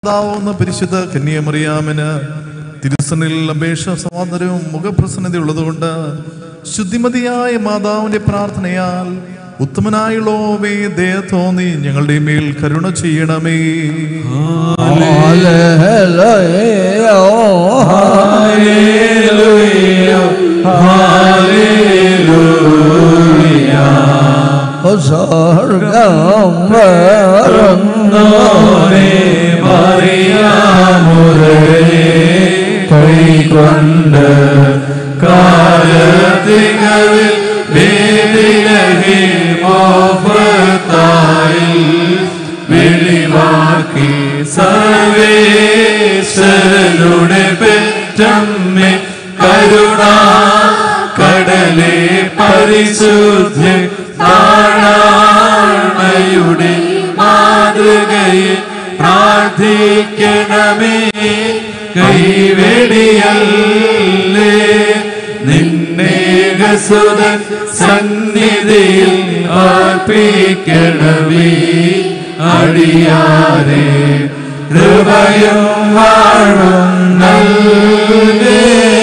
മാതാവുന്ന പരിശുദ്ധ കന്യാമറിയാമിന് തിരുസനിൽ അപേക്ഷ സ്വാതന്ത്ര്യവും മുഖപ്രസന്നത ഉള്ളതുകൊണ്ട് ശുദ്ധിമതിയായ മാതാവിന്റെ പ്രാർത്ഥനയാൽ ഉത്തമനായുള്ളോവേ ദയ തോന്നി ഞങ്ങളുടെ മേൽ കരുണ ചെയ്യണമേ സ്വർഗം വേറൊന്നോനെ കൈകൊണ്ട് കാലത്തികളിൽ വേദിലഹി മോഫത്തായി വെളിവാക്കി സർവേശ്വരനുടെ പെറ്റമ്മേ കരുണ കടലെ പരിശുദ്ധ നാണയുടെ മാതൃകയിൽ പ്രാർത്ഥിക്കണമേ കൈവെടിയല്ലേ നിന്നേകസുതൻ സന്നിധിയിൽ അർപ്പിക്കണമേ അടിയാരെ കൃപയും വാഴും നൽകണമേ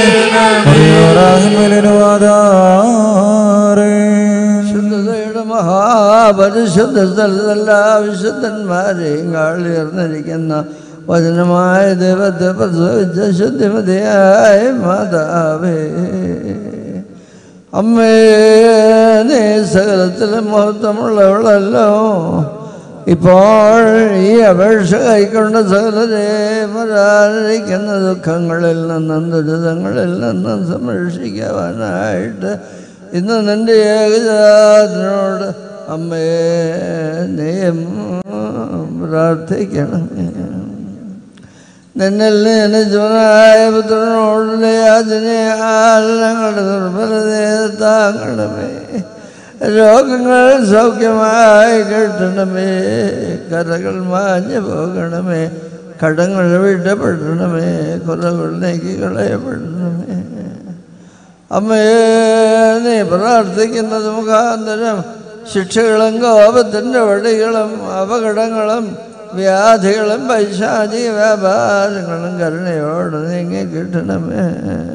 ശുദ്ധതയുടെ മഹാപരിശുദ്ധ സ്ഥലത്തല്ല വിശുദ്ധന്മാരെയും കാളിയർന്നിരിക്കുന്ന വചനമായ ദൈവത്തെ പ്രസവിച്ച ശുദ്ധിമതിയായ മാതാവേ അമ്മേ നീ സകലത്തിലും മഹത്വമുള്ളവളല്ലോ ഇപ്പോൾ ഈ അപേക്ഷ കൈക്കൊണ്ട് സകലരെ വരാനിരിക്കുന്ന ദുഃഖങ്ങളിൽ നിന്നും ദുരിതങ്ങളിൽ നിന്നും സംരക്ഷിക്കുവാനായിട്ട് ഇന്ന് നിന്റെ ഏകജാതിനോട് അമ്മേ നീയും പ്രാർത്ഥിക്കണമേ നിന്നിൽ ജനജനായ പുത്രനോടുള്ള യാചനയാൽ ഞങ്ങളുടെ ദുർബലതയെ താങ്ങണമേ രോഗങ്ങൾ സൗഖ്യമായി കിട്ടണമേ കരകൾ മാഞ്ഞു പോകണമേ കടങ്ങൾ വിടപ്പെടണമേ കുറവുകൾ നീക്കി കളയപ്പെടണമേ അമ്മയെ നീ പ്രാർത്ഥിക്കുന്നത് മുഖാന്തരം ശിക്ഷകളും കോപത്തിൻ്റെ വടികളും അപകടങ്ങളും വ്യാധികളും പൈശാചിക വ്യാപാരങ്ങളും കരുണയോട് നീങ്ങി കിട്ടണമേ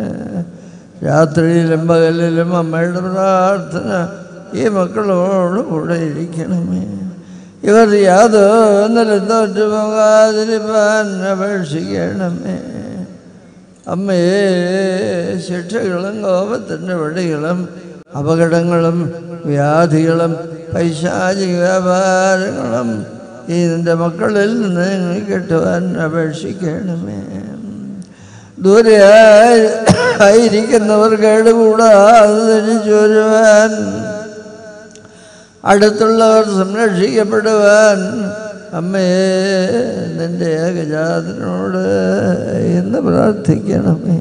രാത്രിയിലും പകലിലും അമ്മയുടെ പ്രാർത്ഥന ഈ മക്കളോട് കൂടെ ഇരിക്കണമേ ഇവർ യാതൊന്നിലും തോറ്റു പോകാതിരിപ്പാൻ അപേക്ഷിക്കണമേ അമ്മയെ ശിക്ഷകളും കോപത്തിൻ്റെ വടികളും അപകടങ്ങളും വ്യാധികളും പൈശാചിക വ്യാപാരങ്ങളും ഈ നിൻ്റെ മക്കളിൽ നിന്ന് നിങ്ങൾ കിട്ടുവാൻ അപേക്ഷിക്കണമേ ദൂരെ ആയിരിക്കുന്നവർ കേടുകൂടാതെ തിരിച്ചു വരുവാൻ അടുത്തുള്ളവർ സംരക്ഷിക്കപ്പെടുവാൻ അമ്മയെ നിൻ്റെ ഏകജാതനോട് എന്ന് പ്രാർത്ഥിക്കണമേ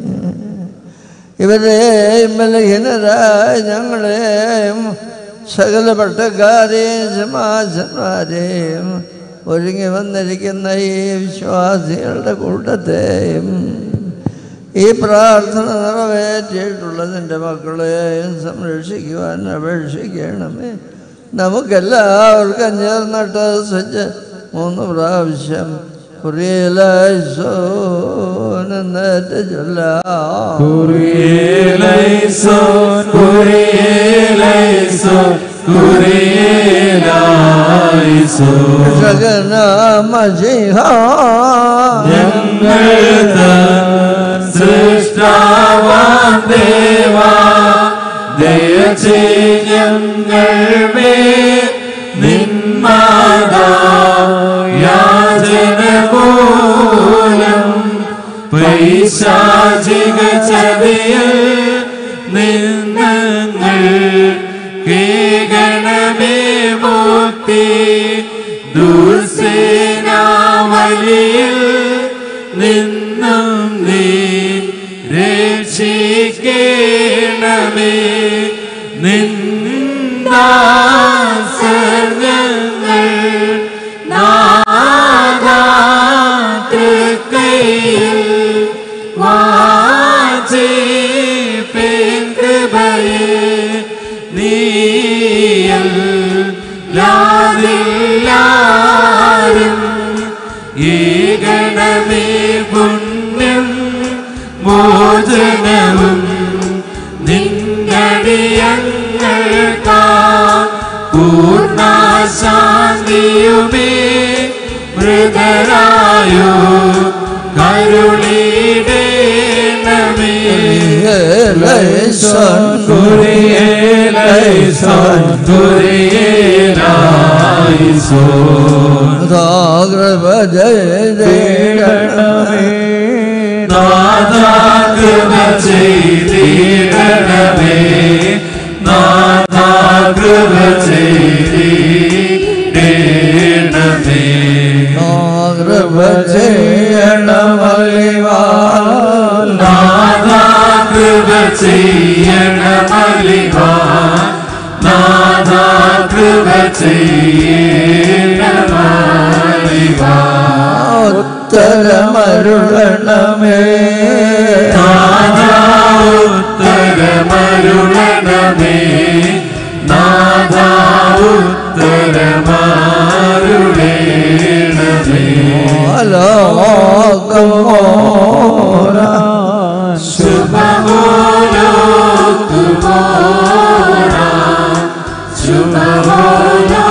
ഇവരെയും ബലഹീനരായ ഞങ്ങളെയും സകല പട്ടക്കാരെയും സമാജന്മാരെയും ഒരുങ്ങി വന്നിരിക്കുന്ന ഈ വിശ്വാസികളുടെ കൂട്ടത്തെയും ഈ പ്രാർത്ഥന നിറവേറ്റിയിട്ടുള്ളതിൻ്റെ മക്കളെയും സംരക്ഷിക്കുവാൻ അപേക്ഷിക്കണമേ നമുക്കെല്ലാവർക്കും ചേർന്നിട്ട് സജ്ജ മൂന്ന് പ്രാവശ്യം കുറിയലേറ്റ് ചൊല്ലാം കുറിയേലൈസോൻ കുറിയേലൈസോൻ കുറിയേലൈസോൻ ജഗനാമജിഹ ഞങ്ങൾ തൻ സൃഷ്ടാവാം ദേവാ ദയ ഞങ്ങൾ മേൽ നിന്മാതാ യാചന മൂലം പൈശാചിക ചതിയിൽ നിന്നങ്ങൾ കേകണമേ മുക്തി ദുർസേനാവലിയിൽ നിന്നും നീ രക്ഷിക്കണമേ നിന്ദാസങ്ങൾ നാദാതൃക്കൈയിൽ വാചിപ്പിൻ കൃപ വായു കരുളിടേണമേ ലൈസൻ കുരിയേലൈസോൻ കുരിയേലൈസോൻ ദാഗ്രവ ജയ ജയണമേ നാഥാ കൃപ ചെയ്തിടണമേ നാഥാ കൃപ ചെയ്തിടണമേ ദാഗ്രവ ചെയ്യണമലിവാ നാഥാ കൃപ ചെയ്യണമലിവാ നാഥാ കൃപ ചെയ്യണമലിവാ ഉത്തരമരുളണമേ നാഥാ ഉത്തരമരുളണമേ നാഥാ ഉത്തരമരുളേണമേ അലോകമോര ശുഭമോലോ തുമോര ശുഭമോലോ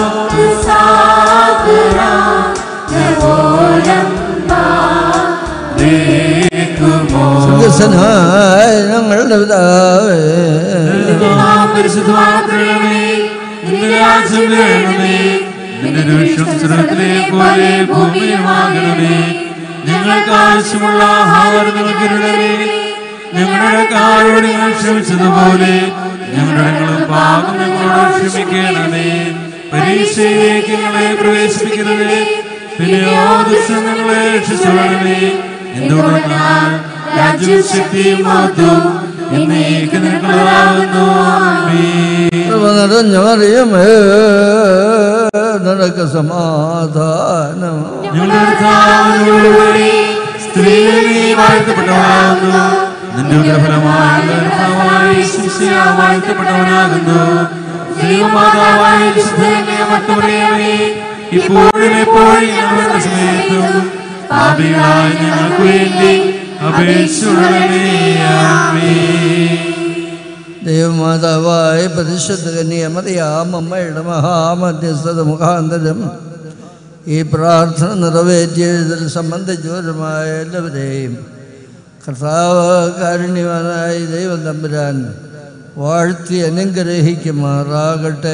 വികസനായ ഞങ്ങളുടെ പിതാവേ പരിശുദ്ധമാക്കണമേ നിന്റെ രാജ്യം വേണമേ നിന്റെ ദോഷം സ്വർഗത്തിലെ പോലെ ഭൂമിയിലുമാകണമേ ഞങ്ങൾക്ക് ആവശ്യമുള്ള ആഹാരം ഞങ്ങൾക്ക് ഇടണമേ ഞങ്ങളുടെ കാരോട് ഞങ്ങൾ ക്ഷമിച്ചതുപോലെ ഞങ്ങളുടെ ഞങ്ങളും പാപം ഞങ്ങളോട് ക്ഷമിക്കണമേ പരീക്ഷയിലേക്ക് ഞങ്ങളെ പ്രവേശിപ്പിക്കരുതേ പിന്നെയോ ദുഷ്ടം ഞങ്ങളെ രക്ഷിച്ചോളണമേ എന്തുകൊണ്ടെന്നാൽ രാജ്യവും ശക്തിയും മഹത്വവും എന്നേക്ക് നിനക്കുള്ളതാകുന്നു ആമേൻ. കൃപ നിറഞ്ഞ മറിയമേ നിനക്ക് സമാധാനം ഞങ്ങളുടെ കർത്താവിനോടുകൂടി സ്ത്രീകളിൽ നീ വാഴ്ത്തപ്പെട്ടവനാകുന്നു നിന്റെ ഉദരഫലമായ കർത്താവായ ശിഷ്യ വാഴ്ത്തപ്പെട്ടവനാകുന്നു ദൈവമാതാവായ മട്ടുമറിയമേ ഇപ്പോഴും എപ്പോഴും ഞങ്ങളുടെ സമയത്തും പാപികളായ ഞങ്ങൾക്ക് വേണ്ടി അപേക്ഷിച്ചുള്ളവേ ആമേൻ ദൈവമാതാവായ പരിശുദ്ധ കന്യമറിയാം അമ്മയുടെ മഹാമധ്യസ്ഥത മുഖാന്തരം ഈ പ്രാർത്ഥന നിറവേറ്റിയതിൽ സംബന്ധിച്ചവരുമായ എല്ലാവരെയും കർത്താവ് കാരുണ്യവാനായ ദൈവം തമ്പുരാൻ വാഴ്ത്തി അനുഗ്രഹിക്കുമാറാകട്ടെ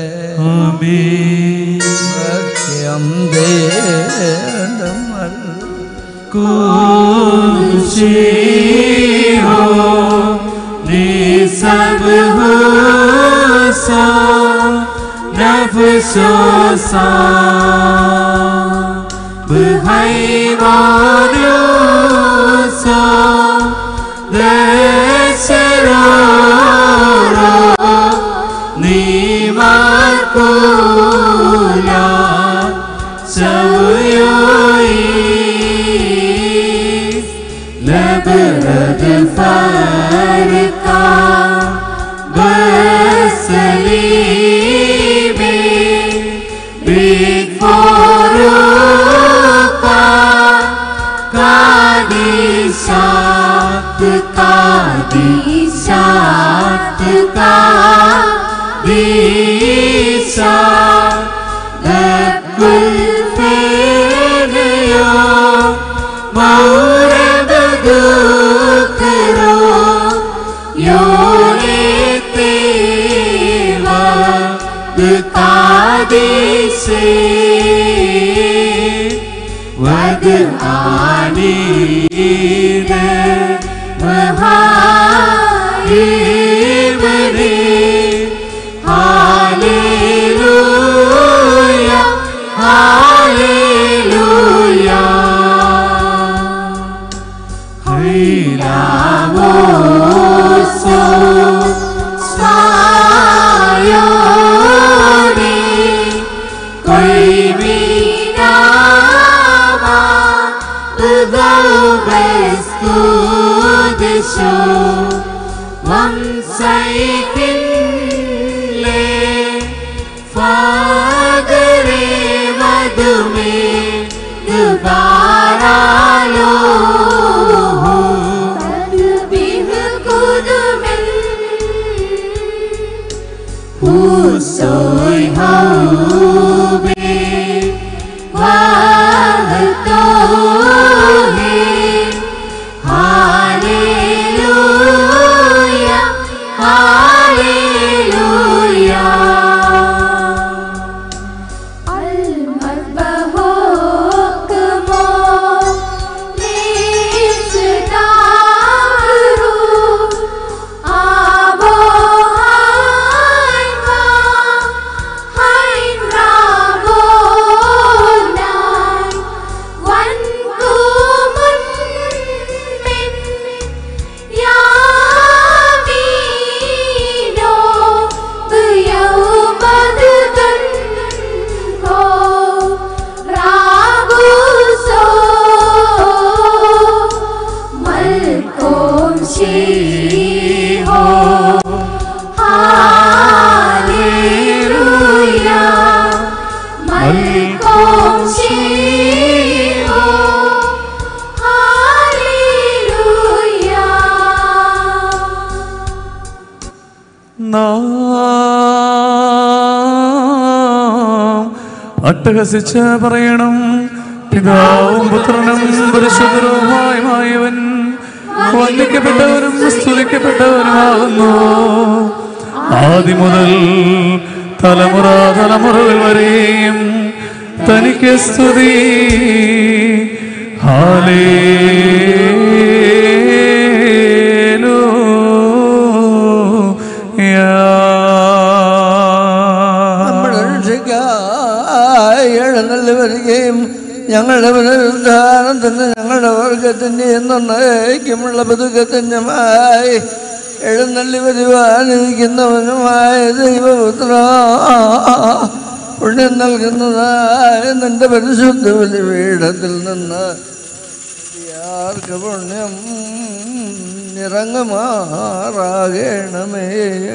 ആമേൻ സത്യം ദേവമൽ कुशिरो ने सब हो सा नफसो सा बहाइवानो सा दसरो नीमाकुला سويوي لبرد فارقا بسليبي بيك فروقا قادسات قادسات قادسات لكل فيديو مورد ذكرو يونيتي وقادسي وقعانيد وهايمني هاليلويا هاليلويا هيلاوسو سايوني कोई भी नामा بذوبس قدسو ومسيكن لي فاقري مدمي دوبارا لوه تنبيه قدمي Pusoy haube Wahal to അട്ടഹസിച്ച് പറയണം പിതാവും പുത്രനും പരിശുദ്ധരുമായവൻ വന്ദിക്കപ്പെട്ടവനും സ്തുതിക്കപ്പെട്ടവനുമാകുന്നു ആദ്യം മുതൽ തലമുറ തലമുറകൾ വരെയും തനിക്ക് സ്തുതി നമ്മുടെ ഹാലേ രക്ഷയ്ക്കായി എഴുന്നള്ളി വരികയും ഞങ്ങളുടെ പുനരുദ്ധാനത്തിന് ഞങ്ങളുടെ വർഗത്തിൻ്റെ എന്നേക്കുമുള്ള ബതുക്കത്തിൻ്റെമായി എഴുന്നള്ളി വരുവാനിരിക്കുന്നവനുമായ ദൈവപുത്ര പുണ്യം നൽകുന്നതായ നിന്റെ പരിശുദ്ധ ബലിപീഠത്തിൽ നിന്ന് ആർക്ക് പുണ്യം ഇറങ്ങുമാറാകണമേ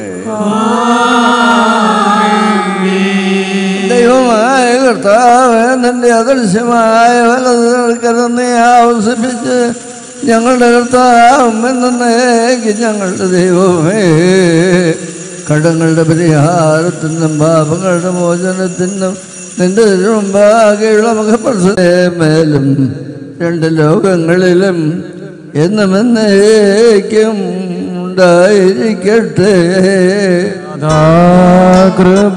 ദൈവമായ കർത്താവ് നിന്റെ അദൃശ്യമായ വലതുകരന്നെ ആവസിപ്പിച്ച് ഞങ്ങളുടെ കർത്താവും എന്നേക്ക് ഞങ്ങളുടെ ദൈവമേ കടങ്ങളുടെ പരിഹാരത്തിനും പാപങ്ങളുടെ മോചനത്തിനും നിന്റെ മുമ്പാകെയുള്ള മുഖപ്രസേ മേലും രണ്ട് ലോകങ്ങളിലും എന്നും എന്നേക്കും ഉണ്ടായിരിക്കട്ടെ ദാ കൃപ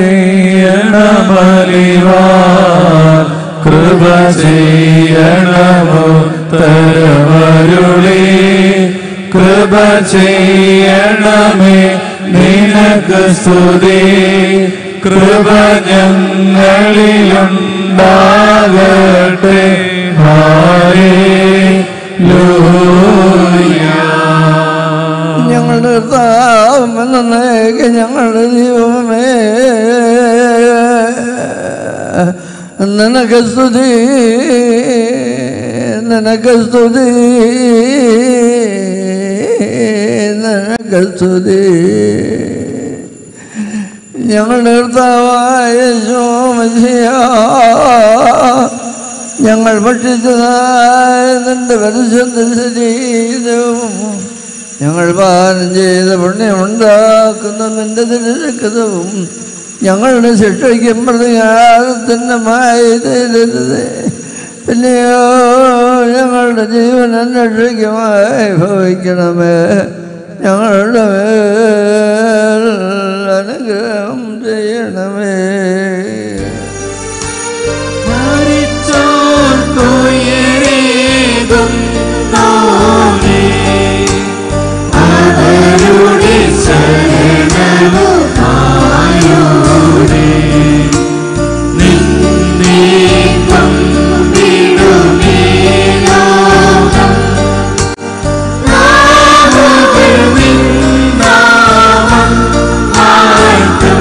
ചെയ്യണമലിവാൻ കൃപ ചെയ്യണമോ തരമരുളി കൃപ ചെയ്യണമേ നിനക്ക് സ്തുതി കൃപ ഞങ്ങളിലുണ്ടാകട്ടെ ഹാലേലൂയ ഞങ്ങളുടെ കർത്താവും എന്നേക്ക് ഞങ്ങളുടെ ദൈവമേ നിനക്ക് സ്തുതി നിനക്ക് സ്തുതി നിനക്ക് സ്തുതി ഞങ്ങളുടെ കർത്താവായ ശോമശിയ ഞങ്ങൾ ഭക്ഷിച്ചതായ നിന്റെ പരിശുദ്ധ ശരീരവും ഞങ്ങൾ പാനം ചെയ്ത പുണ്യമുണ്ടാക്കുന്ന നിന്റെ തിരുരക്തവും ഞങ്ങളുടെ ശിക്ഷയ്ക്കും പ്രതികാരത്തിനുമായി തീരരുത് പിന്നെയോ ഞങ്ങളുടെ ജീവൻ അന്വേഷിക്കുമായി ഭവിക്കണമേ ഞങ്ങളുടെ മേൽ അനുഗ്രഹം ചെയ്യണമേ അവരുടെ ശരണവും ആയോടെ നിന്നെ പങ്കിടുമേ ലോകം നാവുകൾ നിന്നാമം വാഴ്ത്തും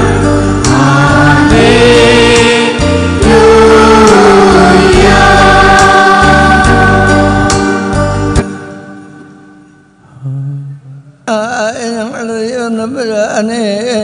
ഞങ്ങളുടെ ദൈവം നമ്പുരാനേ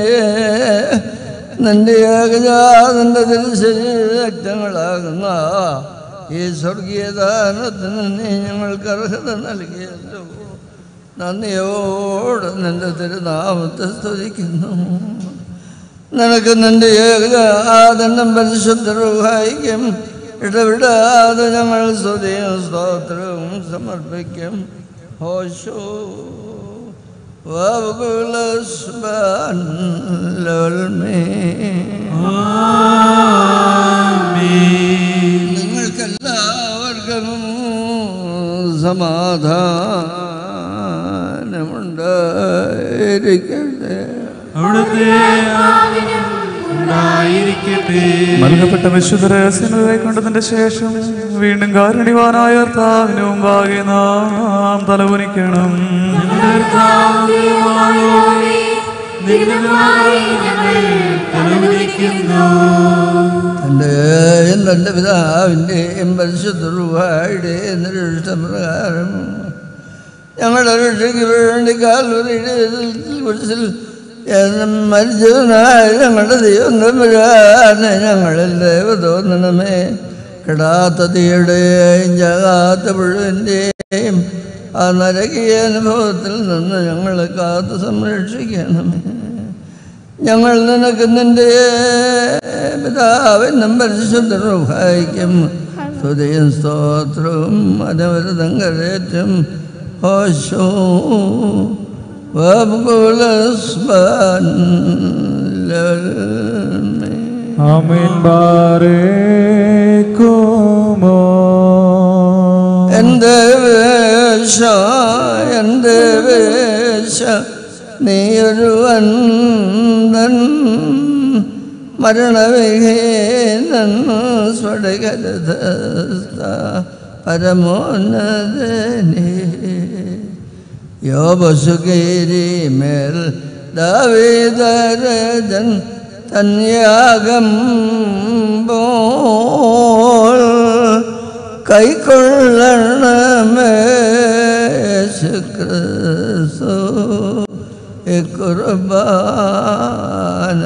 നിന്റെ ഏകജാതന്റെ തിരുശരീരക്തങ്ങളാകുന്ന ഈ സ്വർഗീയദാനത്തിന് നീ ഞങ്ങൾക്ക് അർഹത നൽകിയല്ലോ നന്ദിയോട് നിന്റെ തിരുനാമത്തെ സ്തുതിക്കുന്നു നിനക്ക് നിന്റെ ഏകജാതനം പരിശുദ്ധരുഹായിക്കും ഇടവിടാതെ ഞങ്ങൾ സ്തുതിയും സ്തോത്രവും സമർപ്പിക്കും ഹോശോ وابقل اسبان നിങ്ങൾക്കെല്ലാവർക്കും സമാധാനമുണ്ടായിരിക്കട്ടെ അവിടുത്തെ ആവിനും ഉണ്ടായിരിക്കട്ടെ നൽകപ്പെട്ട വിശുദ്ധ രഹസ്യങ്ങൾ കൈക്കൊണ്ടതിന്റെ ശേഷം വീണ്ടും കാരുണ്യവാനായ കർത്താവിന് മുമ്പാകെ നാം തലകുനിക്കണം കർത്താവേ, ദൈവമായി ഞങ്ങൾ തലകുനിക്കുന്നു എൻ്റെ എൻ്റെ പിതാവിൻ്റെയും പരിശുദ്ധരുവായുടെ നിരീഷ്ടപ്രകാരം ഞങ്ങളുടെ രക്ഷയ്ക്ക് വേണ്ടി കാൽവറിയുടെ കുറിച്ചിൽ മരിച്ചവനായ ഞങ്ങളുടെ ദൈവം തമ്പുരാനെ ഞങ്ങളിൽ ദൈവ തോന്നണമേ കെടാത്ത തീയുടെയും ജാകാത്ത പുഴുവിൻ്റെയും ആ നരകീയ അനുഭവത്തിൽ നിന്ന് ഞങ്ങളെ കാത്ത് സംരക്ഷിക്കണമേ ഞങ്ങൾ നിനക്ക് നിന്റെ പിതാവിനും പരിശുദ്ധനും സഹായിക്കും സ്തുതിയും സ്തോത്രവും അനവരതം കരേറ്റും ഹോശോ ആമീൻ ബാരേക്കുമോ എൻ്റെ വേഷ എൻ്റെ വേഷ നീയൊരുവൻ തൻ മരണവിഹീനൻ സ്വടകരഥസ്ഥ പരമോന്നതനേ യോബസുകേരി മേൽ ദാവീദരജൻ തന്യാഗം പോൽ കൈക്കൊള്ളണമേ ക്രിസ്തു കുർബാന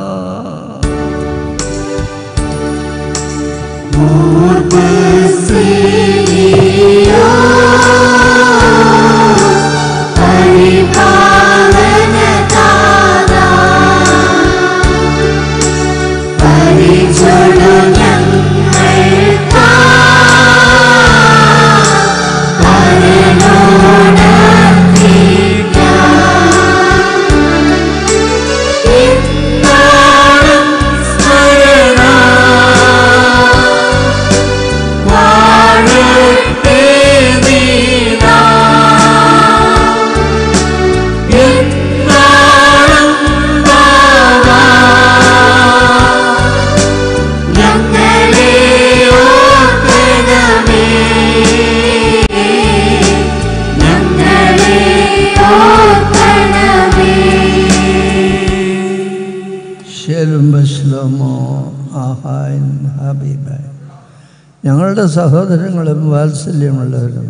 ശരും ബസ്ലോമോ ആഹാൻ ഹബീബായ് ഞങ്ങളുടെ സഹോദരങ്ങളും വാത്സല്യമുള്ളവരും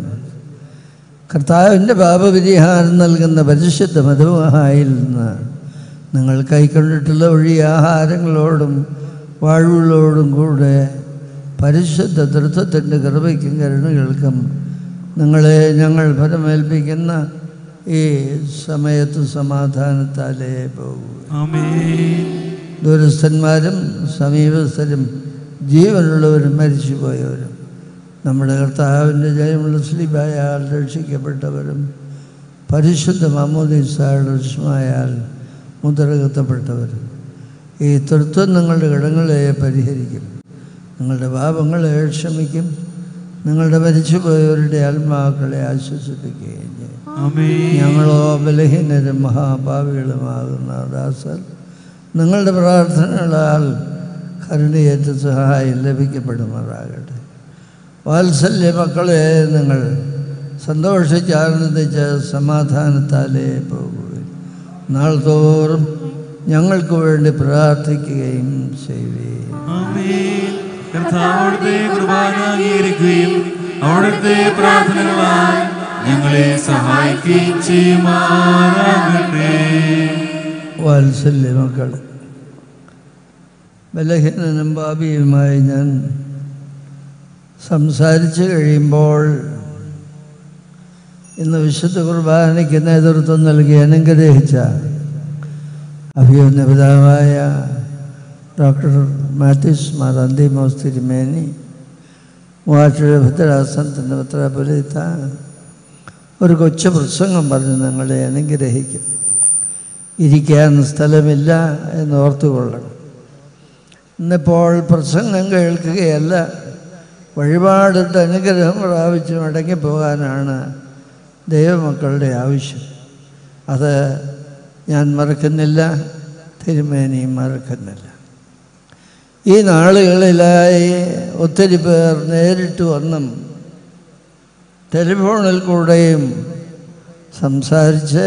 കർത്താവിൻ്റെ പാപപരിഹാരം നൽകുന്ന പരിശുദ്ധ മധുവായിൽ നിന്ന് നിങ്ങൾ കൈക്കൊണ്ടിട്ടുള്ള വഴി ആഹാരങ്ങളോടും വാഴ്വുകളോടും കൂടെ പരിശുദ്ധ തൃത്വത്തിൻ്റെ കൃപയ്ക്കും കരുണകൾക്കും നിങ്ങളെ ഞങ്ങൾ ഫലമേൽപ്പിക്കുന്ന ഈ സമയത്ത് സമാധാനത്താലേ പോകുക ആമീൻ ദൂരസ്ഥന്മാരും സമീപസ്ഥരും ജീവനുള്ളവരും മരിച്ചുപോയവരും നമ്മുടെ കർത്താവിൻ്റെ ജയമുള്ള സ്ലീബായാൽ രക്ഷിക്കപ്പെട്ടവരും പരിശുദ്ധ മമ്മൂദിസായാൽ മുദ്രകത്തപ്പെട്ടവരും ഈ തൃത്വം നിങ്ങളുടെ കടങ്ങളെ പരിഹരിക്കും നിങ്ങളുടെ പാപങ്ങളെ ക്ഷമിക്കും നിങ്ങളുടെ മരിച്ചുപോയവരുടെ ആത്മാക്കളെ ആശ്വസിപ്പിക്കുകയും ചെയ്യും ആമീൻ ഞങ്ങളോ ബലഹീനരും മഹാഭാവികളുമാകുന്ന ദാസർ നിങ്ങളുടെ പ്രാർത്ഥനകളാൽ കരുണയേറ്റ സഹായം ലഭിക്കപ്പെടുമാറാകട്ടെ വാത്സല്യ മക്കളെ നിങ്ങൾ സന്തോഷിച്ച് ആനന്ദിച്ച് സമാധാനത്താലേ പോകുകയും നാൾ തോറും ഞങ്ങൾക്ക് വേണ്ടി പ്രാർത്ഥിക്കുകയും ചെയ്യുകയും ആമേൻ കർത്താവ് അവിടുത്തെ കുർബാന അംഗീകരിക്കുകയും അവിടുത്തെ പ്രാർത്ഥനകളാൽ ഞങ്ങളെ സഹായിക്കുകയും ചെയ്യുമാറാകട്ടെ വാത്സല്യ മക്കൾ ബലഹീനനും പാപിയുമായി ഞാൻ സംസാരിച്ചു കഴിയുമ്പോൾ ഇന്ന് വിശുദ്ധ കുർബാനയ്ക്ക് നേതൃത്വം നൽകി അനുഗ്രഹിച്ച അഭിയോന്ന പിതാവായ ഡോക്ടർ മാത്യൂസ് മാർ അന്തിമോസ് തിരുമേനി മൂവാറ്റുപുഴ ഭദ്രാസനത്തിൻ്റെ പത്രാപുരത്ത ഒരു കൊച്ചു പ്രസംഗം പറഞ്ഞ് ഞങ്ങളെ അനുഗ്രഹിക്കും ഇരിക്കാൻ സ്ഥലമില്ല എന്ന് ഓർത്തുകൊള്ളണം ഇന്നിപ്പോൾ പ്രസംഗം കേൾക്കുകയല്ല വഴിപാടിട്ട് അനുഗ്രഹം പ്രാപിച്ച് മടങ്ങിപ്പോകാനാണ് ദൈവമക്കളുടെ ആവശ്യം അത് ഞാൻ മറക്കുന്നില്ല തിരുമേനിയും മറക്കുന്നില്ല ഈ നാളുകളിലായി ഒത്തിരി പേർ നേരിട്ട് വന്നും ടെലിഫോണിൽ കൂടെയും സംസാരിച്ച്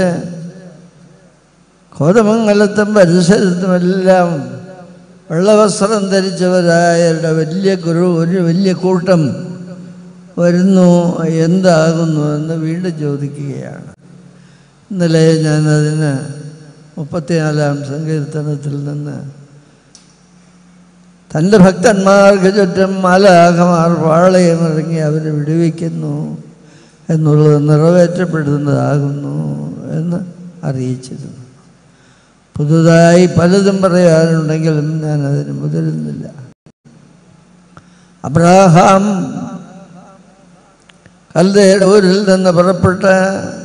കോതമംഗലത്തും പരിസരത്തുമെല്ലാം വെള്ളവസ്ത്രം ധരിച്ചവരായവരുടെ വലിയ ഗുരു ഒരു വലിയ കൂട്ടം വരുന്നു എന്താകുന്നു എന്ന് വീണ്ടും ചോദിക്കുകയാണ് ഇന്നലെ ഞാനതിന് മുപ്പത്തിനാലാം സങ്കീർത്തനത്തിൽ നിന്ന് തൻ്റെ ഭക്തന്മാർക്ക് ചുറ്റും മാലാഖമാർ പാളയമിറങ്ങി അവരെ വിടുവിക്കുന്നു എന്നുള്ളത് നിറവേറ്റപ്പെടുന്നതാകുന്നു എന്ന് അറിയിച്ചിരുന്നു പുതുതായി പലതും പറയാനുണ്ടെങ്കിലും ഞാൻ അതിന് മുതിരുന്നില്ല അബ്രാഹാം കൽദയുടെ ഊരിൽ നിന്ന് പുറപ്പെട്ട്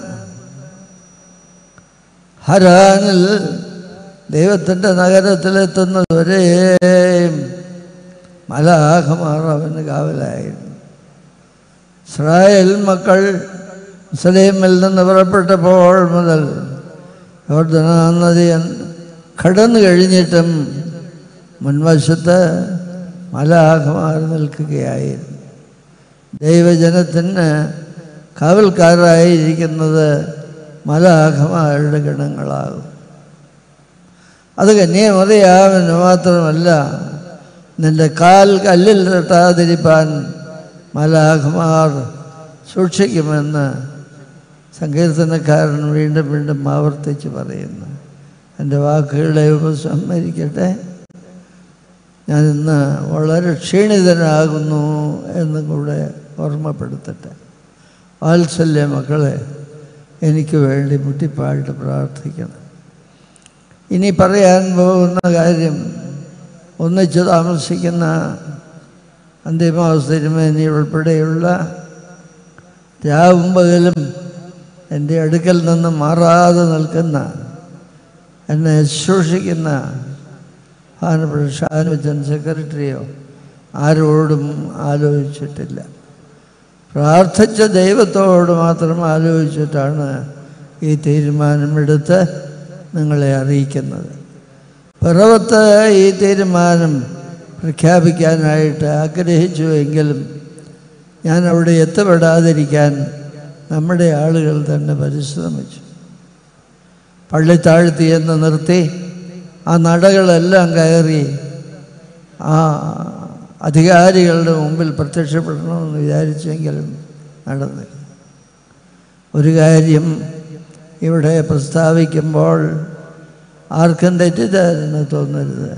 ഹരാനിൽ ദൈവത്തിൻ്റെ നഗരത്തിലെത്തുന്നതുവരെയും മലാഹമാർ അവന് കാവലായിരുന്നു ഇസ്രായേൽ മക്കൾ മുസ്ലിമിൽ നിന്ന് പുറപ്പെട്ടപ്പോൾ മുതൽ യോർദന നദി കടന്നു കഴിഞ്ഞിട്ടും മുൻവശത്ത് മലാഹമാർ നിൽക്കുകയായിരുന്നു ദൈവജനത്തിന് കാവൽക്കാരായിരിക്കുന്നത് മലാഹമാരുടെ ഗണങ്ങളാകും അത് കന്യമതയാവിന് മാത്രമല്ല നിന്റെ കാൽ കല്ലിൽ തട്ടാതിരിപ്പാൻ മലാഖമാർ സൂക്ഷിക്കുമെന്ന് സങ്കീർത്തനക്കാരൻ വീണ്ടും വീണ്ടും ആവർത്തിച്ച് പറയുന്നു എൻ്റെ വാക്കുകളെ ഉപസംഹരിക്കട്ടെ ഞാൻ ഇന്ന് വളരെ ക്ഷീണിതനാകുന്നു എന്നും കൂടെ ഓർമ്മപ്പെടുത്തട്ടെ വാത്സല്യ മക്കളെ എനിക്ക് വേണ്ടി മുട്ടിപ്പായിട്ട് പ്രാർത്ഥിക്കണം ഇനി പറയാൻ പോകുന്ന കാര്യം ഒന്നിച്ച് താമസിക്കുന്ന അന്തിമാവസ്ഥരുമേനി ഉൾപ്പെടെയുള്ള രാവും പകലും എൻ്റെ അടുക്കൽ നിന്ന് മാറാതെ നിൽക്കുന്ന എന്നെ ശുശ്രൂഷിക്കുന്ന ബഹുമാനപ്പെട്ട ഷാനുജൻ സെക്രട്ടറിയോ ആരോടും ആലോചിച്ചിട്ടില്ല പ്രാർത്ഥിച്ച ദൈവത്തോട് മാത്രം ആലോചിച്ചിട്ടാണ് ഈ തീരുമാനമെടുത്ത് നിങ്ങളെ അറിയിക്കുന്നത് പിറവത്ത് ഈ തീരുമാനം പ്രഖ്യാപിക്കാനായിട്ട് ആഗ്രഹിച്ചു എങ്കിലും ഞാൻ അവിടെ എത്തപ്പെടാതിരിക്കാൻ നമ്മുടെ ആളുകൾ തന്നെ പരിശ്രമിച്ചു പള്ളി താഴ്ത്തി എന്ന് നിർത്തി ആ നടകളെല്ലാം കയറി ആ അധികാരികളുടെ മുമ്പിൽ പ്രത്യക്ഷപ്പെടണമെന്ന് വിചാരിച്ചെങ്കിലും നടന്നില്ല ഒരു കാര്യം ഇവിടെ പ്രസ്താവിക്കുമ്പോൾ ആർക്കും തെറ്റിദ്ധാരണ തോന്നരുത്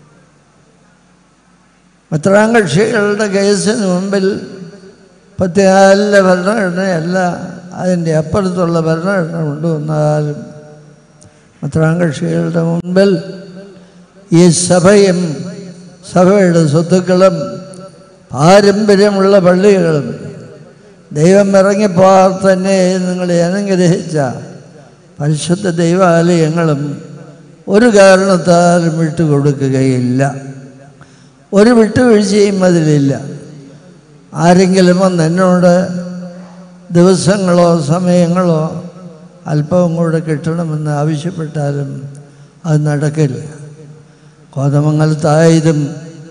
പത്താം കക്ഷികളുടെ കേസിന് മുമ്പിൽ പത്തിനാലിലെ ഭരണഘടനയല്ല അതിൻ്റെ അപ്പുറത്തുള്ള ഭരണഘടന കൊണ്ടുവന്നാലും പത്താം കക്ഷികളുടെ മുമ്പിൽ ഈ സഭയും സഭയുടെ സ്വത്തുക്കളും പാരമ്പര്യമുള്ള പള്ളികളും ദൈവം ഇറങ്ങിപ്പോർ തന്നെ നിങ്ങളെ അനുഗ്രഹിച്ച പരിശുദ്ധ ദൈവാലയങ്ങളും ഒരു കാരണത്താലും വിട്ടുകൊടുക്കുകയില്ല ഒരു വിട്ടുവീഴ്ചയും അതിലില്ല ആരെങ്കിലും വന്ന് എന്നോട് ദിവസങ്ങളോ സമയങ്ങളോ അല്പവും കൂടെ കിട്ടണമെന്ന് ആവശ്യപ്പെട്ടാലും അത് നടക്കില്ല കോതമംഗലത്തായതും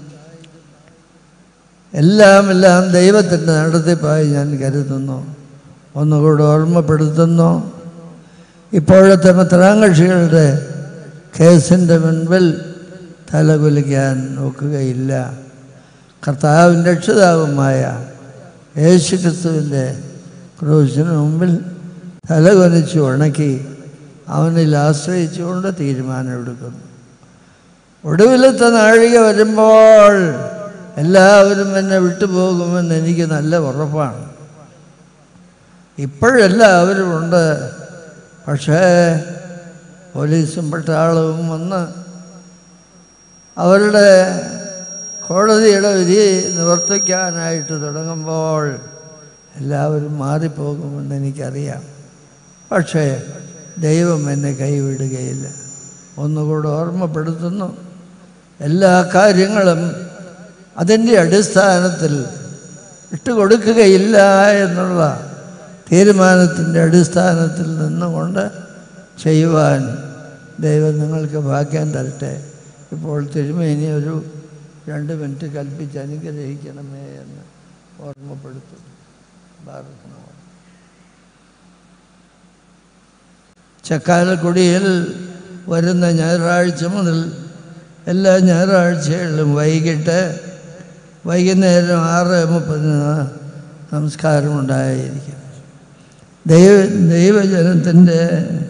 എല്ലാം എല്ലാം ദൈവത്തിൻ്റെ നടത്തിപ്പായി ഞാൻ കരുതുന്നു ഒന്നുകൂടെ ഓർമ്മപ്പെടുത്തുന്നു ഇപ്പോഴത്തെ മെത്രാങ്കക്ഷികളുടെ കേസിൻ്റെ മുൻപിൽ തലകുലിക്കാൻ നോക്കുകയില്ല കർത്താവിൻ്റെ രക്ഷിതാവുമായ യേശു ക്രിസ്തുവിൻ്റെ ക്രൂശിന് മുമ്പിൽ തലകുനിച്ച് ഉണക്കി അവനിൽ ആശ്രയിച്ചുകൊണ്ട് തീരുമാനമെടുക്കുന്നു ഒടുവിലത്തെ നാഴിക വരുമ്പോൾ എല്ലാവരും എന്നെ വിട്ടുപോകുമെന്ന് എനിക്ക് നല്ല ഉറപ്പാണ് ഇപ്പോഴെല്ലാവരും ഉണ്ട് പക്ഷേ പോലീസും പട്ടാളവും വന്ന് അവരുടെ കോടതിയുടെ വിധി നിവർത്തിക്കാനായിട്ട് തുടങ്ങുമ്പോൾ എല്ലാവരും മാറിപ്പോകുമെന്ന് എനിക്കറിയാം പക്ഷേ ദൈവം എന്നെ കൈവിടുകയില്ല ഒന്നുകൂടെ ഓർമ്മപ്പെടുത്തുന്നു എല്ലാ കാര്യങ്ങളും അതിൻ്റെ അടിസ്ഥാനത്തിൽ വിട്ടുകൊടുക്കുകയില്ല എന്നുള്ള തീരുമാനത്തിൻ്റെ അടിസ്ഥാനത്തിൽ നിന്നുകൊണ്ട് ചെയ്യുവാൻ ദൈവം നിങ്ങൾക്ക് ഭാഗ്യം തരട്ടെ ഇപ്പോൾ തിരുമേനി ഒരു രണ്ട് മിനിറ്റ് കൽപ്പിച്ച് അനുഗ്രഹിക്കണമേ എന്ന് ഓർമ്മപ്പെടുത്തുന്നു ബാർക്കണമോ ചക്കാലക്കുടിയിൽ വരുന്ന ഞായറാഴ്ച മുതൽ എല്ലാ ഞായറാഴ്ചകളിലും വൈകിട്ട് വൈകുന്നേരം ആറ് മുപ്പതിന് നമസ്കാരമുണ്ടായിരിക്കും ദൈവ ദൈവജനത്തിൻ്റെ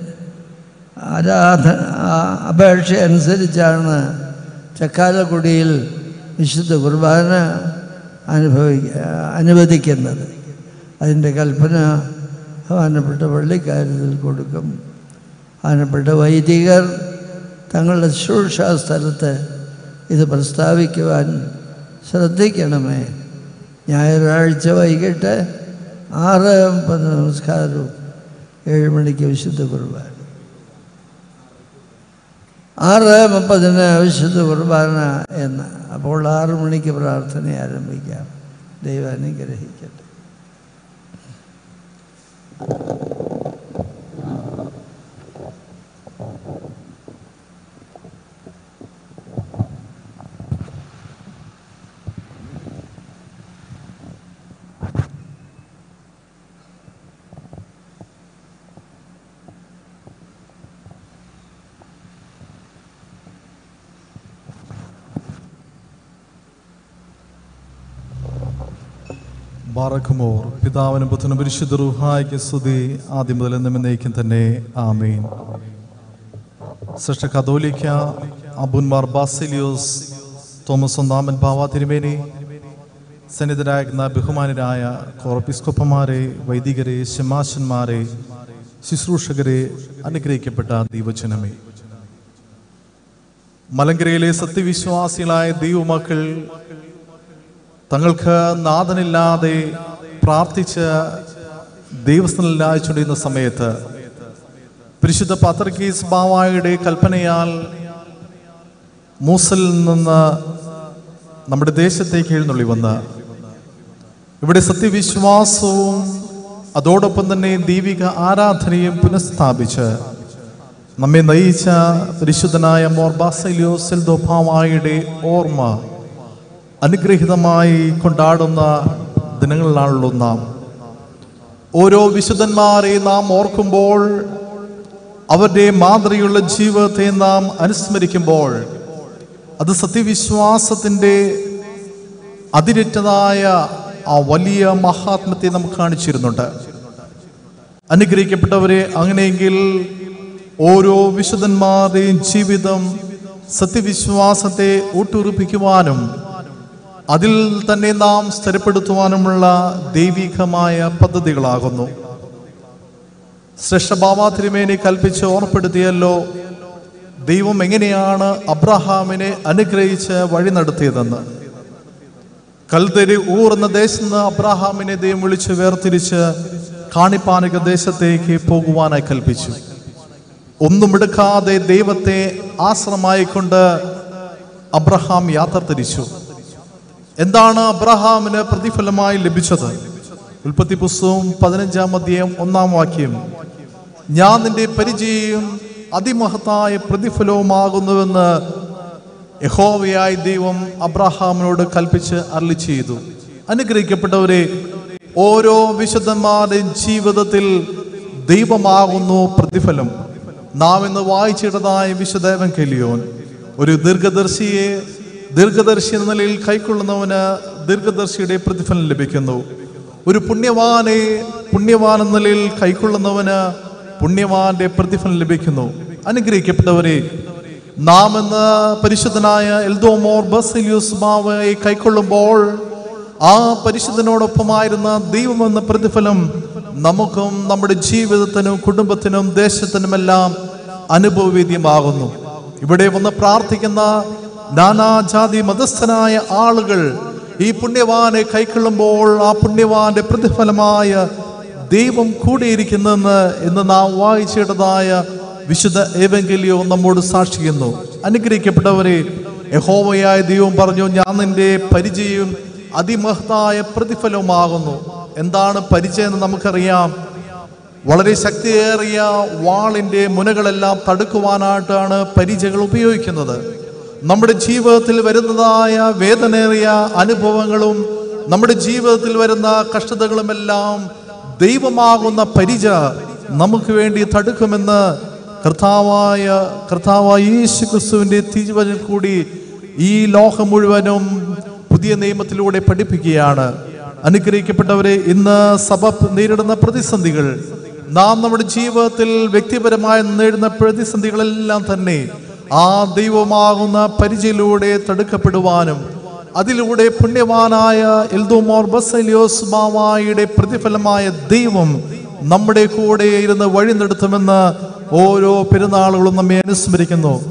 ആരാധ ആ- അപേക്ഷ അനുസരിച്ചാണ് ചക്കാലക്കുടിയിൽ വിശുദ്ധ കുർബാന അനുഭവിക്ക അനുവദിക്കുന്നത് അതിൻ്റെ കൽപ്പന ബഹുമാനപ്പെട്ട പള്ളിക്കാര്യത്തിൽ കൊടുക്കും ബഹുമാനപ്പെട്ട വൈദികർ തങ്ങളുടെ ശുശ്രൂഷാ സ്ഥലത്ത് ഇത് പ്രസ്താവിക്കുവാൻ ശ്രദ്ധിക്കണമേ ഞായറാഴ്ച വൈകിട്ട് ആറ് മുപ്പത് നമസ്കാരവും ഏഴ് മണിക്ക് വിശുദ്ധ കുർബാന ആറ് മുപ്പതിന് വിശുദ്ധ കുർബാന എന്ന് അപ്പോൾ ആറ് മണിക്ക് പ്രാർത്ഥന ആരംഭിക്കാം ദൈവം അനുഗ്രഹിക്കട്ടെ ബാറക്കുമോർ പിതാവിനും പുത്രനും പരിശുദ്ധ റുഹായ്ക്ക് സ്തുതി ആദ്യം മുതൽ എന്നും എന്നേക്കും തന്നെ ആമീൻ സൃഷ്ട കതോലിക്ക അബുൻമാർ ബാസിലിയോസ് തോമസ് ഒന്നാമൻ ബാവ തിരുമേനി സന്നിധരായിരുന്ന ബഹുമാനരായ കോർപ്പിസ്കൊപ്പന്മാരെ വൈദികരെ ശമാശന്മാരെ ശുശ്രൂഷകരെ അനുഗ്രഹിക്കപ്പെട്ട ദൈവജനമേ മലങ്കരയിലെ സത്യവിശ്വാസികളായ ദൈവമക്കൾ തങ്ങൾക്ക് നാഥനില്ലാതെ പ്രാർത്ഥിച്ച് ദൈവസ്ഥനിൽ അയച്ചുകൊണ്ടിരുന്ന സമയത്ത് പരിശുദ്ധ പത്രക്കീസ് ബാവായുടെ കൽപ്പനയാൽ മൂസലിൽ നിന്ന് നമ്മുടെ ദേശത്തേക്ക് എഴുന്നള്ളി വന്ന് ഇവിടെ സത്യവിശ്വാസവും അതോടൊപ്പം തന്നെ ദൈവിക ആരാധനയും പുനഃസ്ഥാപിച്ച് നമ്മെ നയിച്ച പരിശുദ്ധനായ മോർബാസലിയോസൽ ദോഭാവായുടെ ഓർമ്മ അനുഗ്രഹീതമായി കൊണ്ടാടുന്ന ദിനങ്ങളിലാണല്ലോ നാം ഓരോ വിശുദ്ധന്മാരെ നാം ഓർക്കുമ്പോൾ അവരുടെ മാതൃയുള്ള ജീവിതത്തെ നാം അനുസ്മരിക്കുമ്പോൾ അത് സത്യവിശ്വാസത്തിൻ്റെ അതിരറ്റതായ ആ വലിയ മഹാത്മത്തെ നമുക്ക് കാണിച്ചിരുന്നുണ്ട് അനുഗ്രഹിക്കപ്പെട്ടവരെ അങ്ങനെയെങ്കിൽ ഓരോ വിശുദ്ധന്മാരുടെയും ജീവിതം സത്യവിശ്വാസത്തെ ഊട്ടുറപ്പിക്കുവാനും അതിൽ തന്നെ നാം സ്ഥിരപ്പെടുത്തുവാനുമുള്ള ദൈവികമായ പദ്ധതികളാകുന്നു ശ്രേഷ്ഠബാബ തിരുമേനി കൽപ്പിച്ച് ഓർപ്പെടുത്തിയല്ലോ ദൈവം എങ്ങനെയാണ് അബ്രഹാമിനെ അനുഗ്രഹിച്ച് വഴി നടത്തിയതെന്ന് കൽതരി ഊർ എന്ന ദേശത്ത് നിന്ന് അബ്രഹാമിനെ ദൈവം വിളിച്ച് വേർതിരിച്ച് കാണിപ്പാനിക ദേശത്തേക്ക് പോകുവാനായി കൽപ്പിച്ചു ഒന്നും എടുക്കാതെ ദൈവത്തെ ആശ്രമായിക്കൊണ്ട് അബ്രഹാം യാത്ര തിരിച്ചു എന്താണ് അബ്രഹാമിന് പ്രതിഫലമായി ലഭിച്ചത് ഉൽപ്പത്തി പുസ്തകവും പതിനഞ്ചാം അധ്യായം ഒന്നാം വാക്യം ഞാൻ നിന്റെ പരിചയം അതിമഹത്തായ പ്രതിഫലവുമാകുന്നുവെന്ന് യഹോവയായ ദൈവം അബ്രഹാമിനോട് കൽപ്പിച്ച് അരളി ചെയ്തു അനുഗ്രഹിക്കപ്പെട്ടവരെ ഓരോ വിശുദ്ധന്മാരുടെയും ജീവിതത്തിൽ ദൈവമാകുന്നു പ്രതിഫലം നാം ഇന്ന് വായിച്ചിട്ടതായ വിശുദ്ധേവൻ കെലിയോൻ ഒരു ദീർഘദർശിയെ ദീർഘദർശി എന്ന നിലയിൽ കൈക്കൊള്ളുന്നവന് ദീർഘദർശിയുടെ പ്രതിഫലം ലഭിക്കുന്നു ഒരു പുണ്യവാനെ പുണ്യവാൻ എന്ന നിലയിൽ കൈക്കൊള്ളുന്നവന് പുണ്യവാന്റെ പ്രതിഫലം ലഭിക്കുന്നു അനുഗ്രഹിക്കപ്പെട്ടവരെ നാം എന്ന പരിശുദ്ധനായ എൽദോമോർ ബസിലിയൂസ് മാവയെ കൈക്കൊള്ളുമ്പോൾ ആ പരിശുദ്ധനോടൊപ്പമായിരുന്ന ദൈവം എന്ന പ്രതിഫലം നമുക്കും നമ്മുടെ ജീവിതത്തിനും കുടുംബത്തിനും ദേശത്തിനുമെല്ലാം അനുഭവവേദ്യമാകുന്നു ഇവിടെ വന്ന് പ്രാർത്ഥിക്കുന്ന നാനാജാതി മതസ്ഥനായ ആളുകൾ ഈ പുണ്യവാനെ കൈക്കൊള്ളുമ്പോൾ ആ പുണ്യവാന്റെ പ്രതിഫലമായ ദൈവം കൂടിയിരിക്കുന്നെന്ന് എന്ന് നാം വായിച്ചിട്ടതായ വിശുദ്ധ ഏവെങ്കിലിയോ നമ്മോട് സാക്ഷിക്കുന്നു അനുഗ്രഹിക്കപ്പെട്ടവരെ യഹോവയായ ദൈവം പറഞ്ഞു ഞാൻ നിന്റെ പരിചയം അതിമഹത്തായ പ്രതിഫലവുമാകുന്നു എന്താണ് പരിചയം എന്ന് നമുക്കറിയാം വളരെ ശക്തിയേറിയ വാളിൻ്റെ മുനകളെല്ലാം തടുക്കുവാനായിട്ടാണ് പരിചയങ്ങൾ ഉപയോഗിക്കുന്നത് നമ്മുടെ ജീവിതത്തിൽ വരുന്നതായ വേദനേറിയ അനുഭവങ്ങളും നമ്മുടെ ജീവിതത്തിൽ വരുന്ന കഷ്ടതകളുമെല്ലാം ദൈവമാകുന്ന പരിച നമുക്ക് വേണ്ടി തടുക്കുമെന്ന് കർത്താവായ കർത്താവായ യേശു ക്രിസ്തുവിൻ്റെ തിരുവചനം കൂടി ഈ ലോകം മുഴുവനും പുതിയ നിയമത്തിലൂടെ പഠിപ്പിക്കുകയാണ് അനുഗ്രഹിക്കപ്പെട്ടവരെ ഇന്ന് സഭ നേരിടുന്ന പ്രതിസന്ധികൾ നാം നമ്മുടെ ജീവിതത്തിൽ വ്യക്തിപരമായി നേരിടുന്ന പ്രതിസന്ധികളെല്ലാം തന്നെ ആ ദൈവമാകുന്ന പരിചയയിലൂടെ തടുക്കപ്പെടുവാനും അതിലൂടെ പുണ്യവാനായ എൽദോമോർ ബസലിയോസ് മാവായുടെ പ്രതിഫലമായ ദൈവം നമ്മുടെ കൂടെ ഇരുന്ന് വഴി നടത്തുമെന്ന് ഓരോ പെരുന്നാളുകളും നമ്മെ അനുസ്മരിക്കുന്നു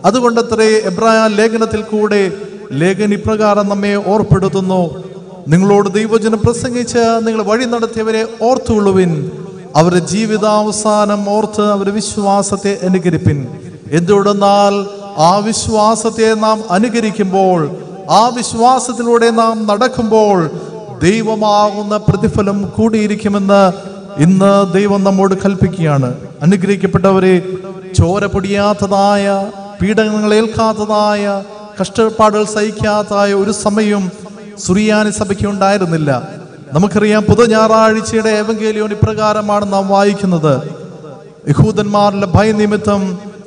അതുകൊണ്ടത്രേ എബ്രായ ലേഖനത്തിൽ കൂടെ ലേഖൻ ഇപ്രകാരം നമ്മെ ഓർപ്പെടുത്തുന്നു നിങ്ങളോട് ദൈവജനം പ്രസംഗിച്ച് നിങ്ങൾ വഴി നടത്തിയവരെ ഓർത്തുകൊള്ളുവിൻ അവരുടെ ജീവിതാവസാനം ഓർത്ത് അവരുടെ വിശ്വാസത്തെ അനുകരിപ്പിൻ എന്തുകൊണ്ടെന്നാൽ ആ വിശ്വാസത്തെ നാം അനുകരിക്കുമ്പോൾ ആ വിശ്വാസത്തിലൂടെ നാം നടക്കുമ്പോൾ ദൈവമാകുന്ന പ്രതിഫലം കൂടിയിരിക്കുമെന്ന് ഇന്ന് ദൈവം നമ്മോട് കൽപ്പിക്കുകയാണ് അനുഗ്രഹിക്കപ്പെട്ടവരെ ചോര പൊടിയാത്തതായ പീഡനങ്ങൾ ഏൽക്കാത്തതായ കഷ്ടപ്പാടുകൾ സഹിക്കാത്തതായ ഒരു സമയം സുറിയാനി സഭയ്ക്ക് ഉണ്ടായിരുന്നില്ല നമുക്കറിയാം പുതു ഞായറാഴ്ചയുടെ ഏവങ്കേലിയോൻ ഇപ്രകാരമാണ് നാം വായിക്കുന്നത് യഹൂദന്മാരുടെ ഭയനിമിത്തം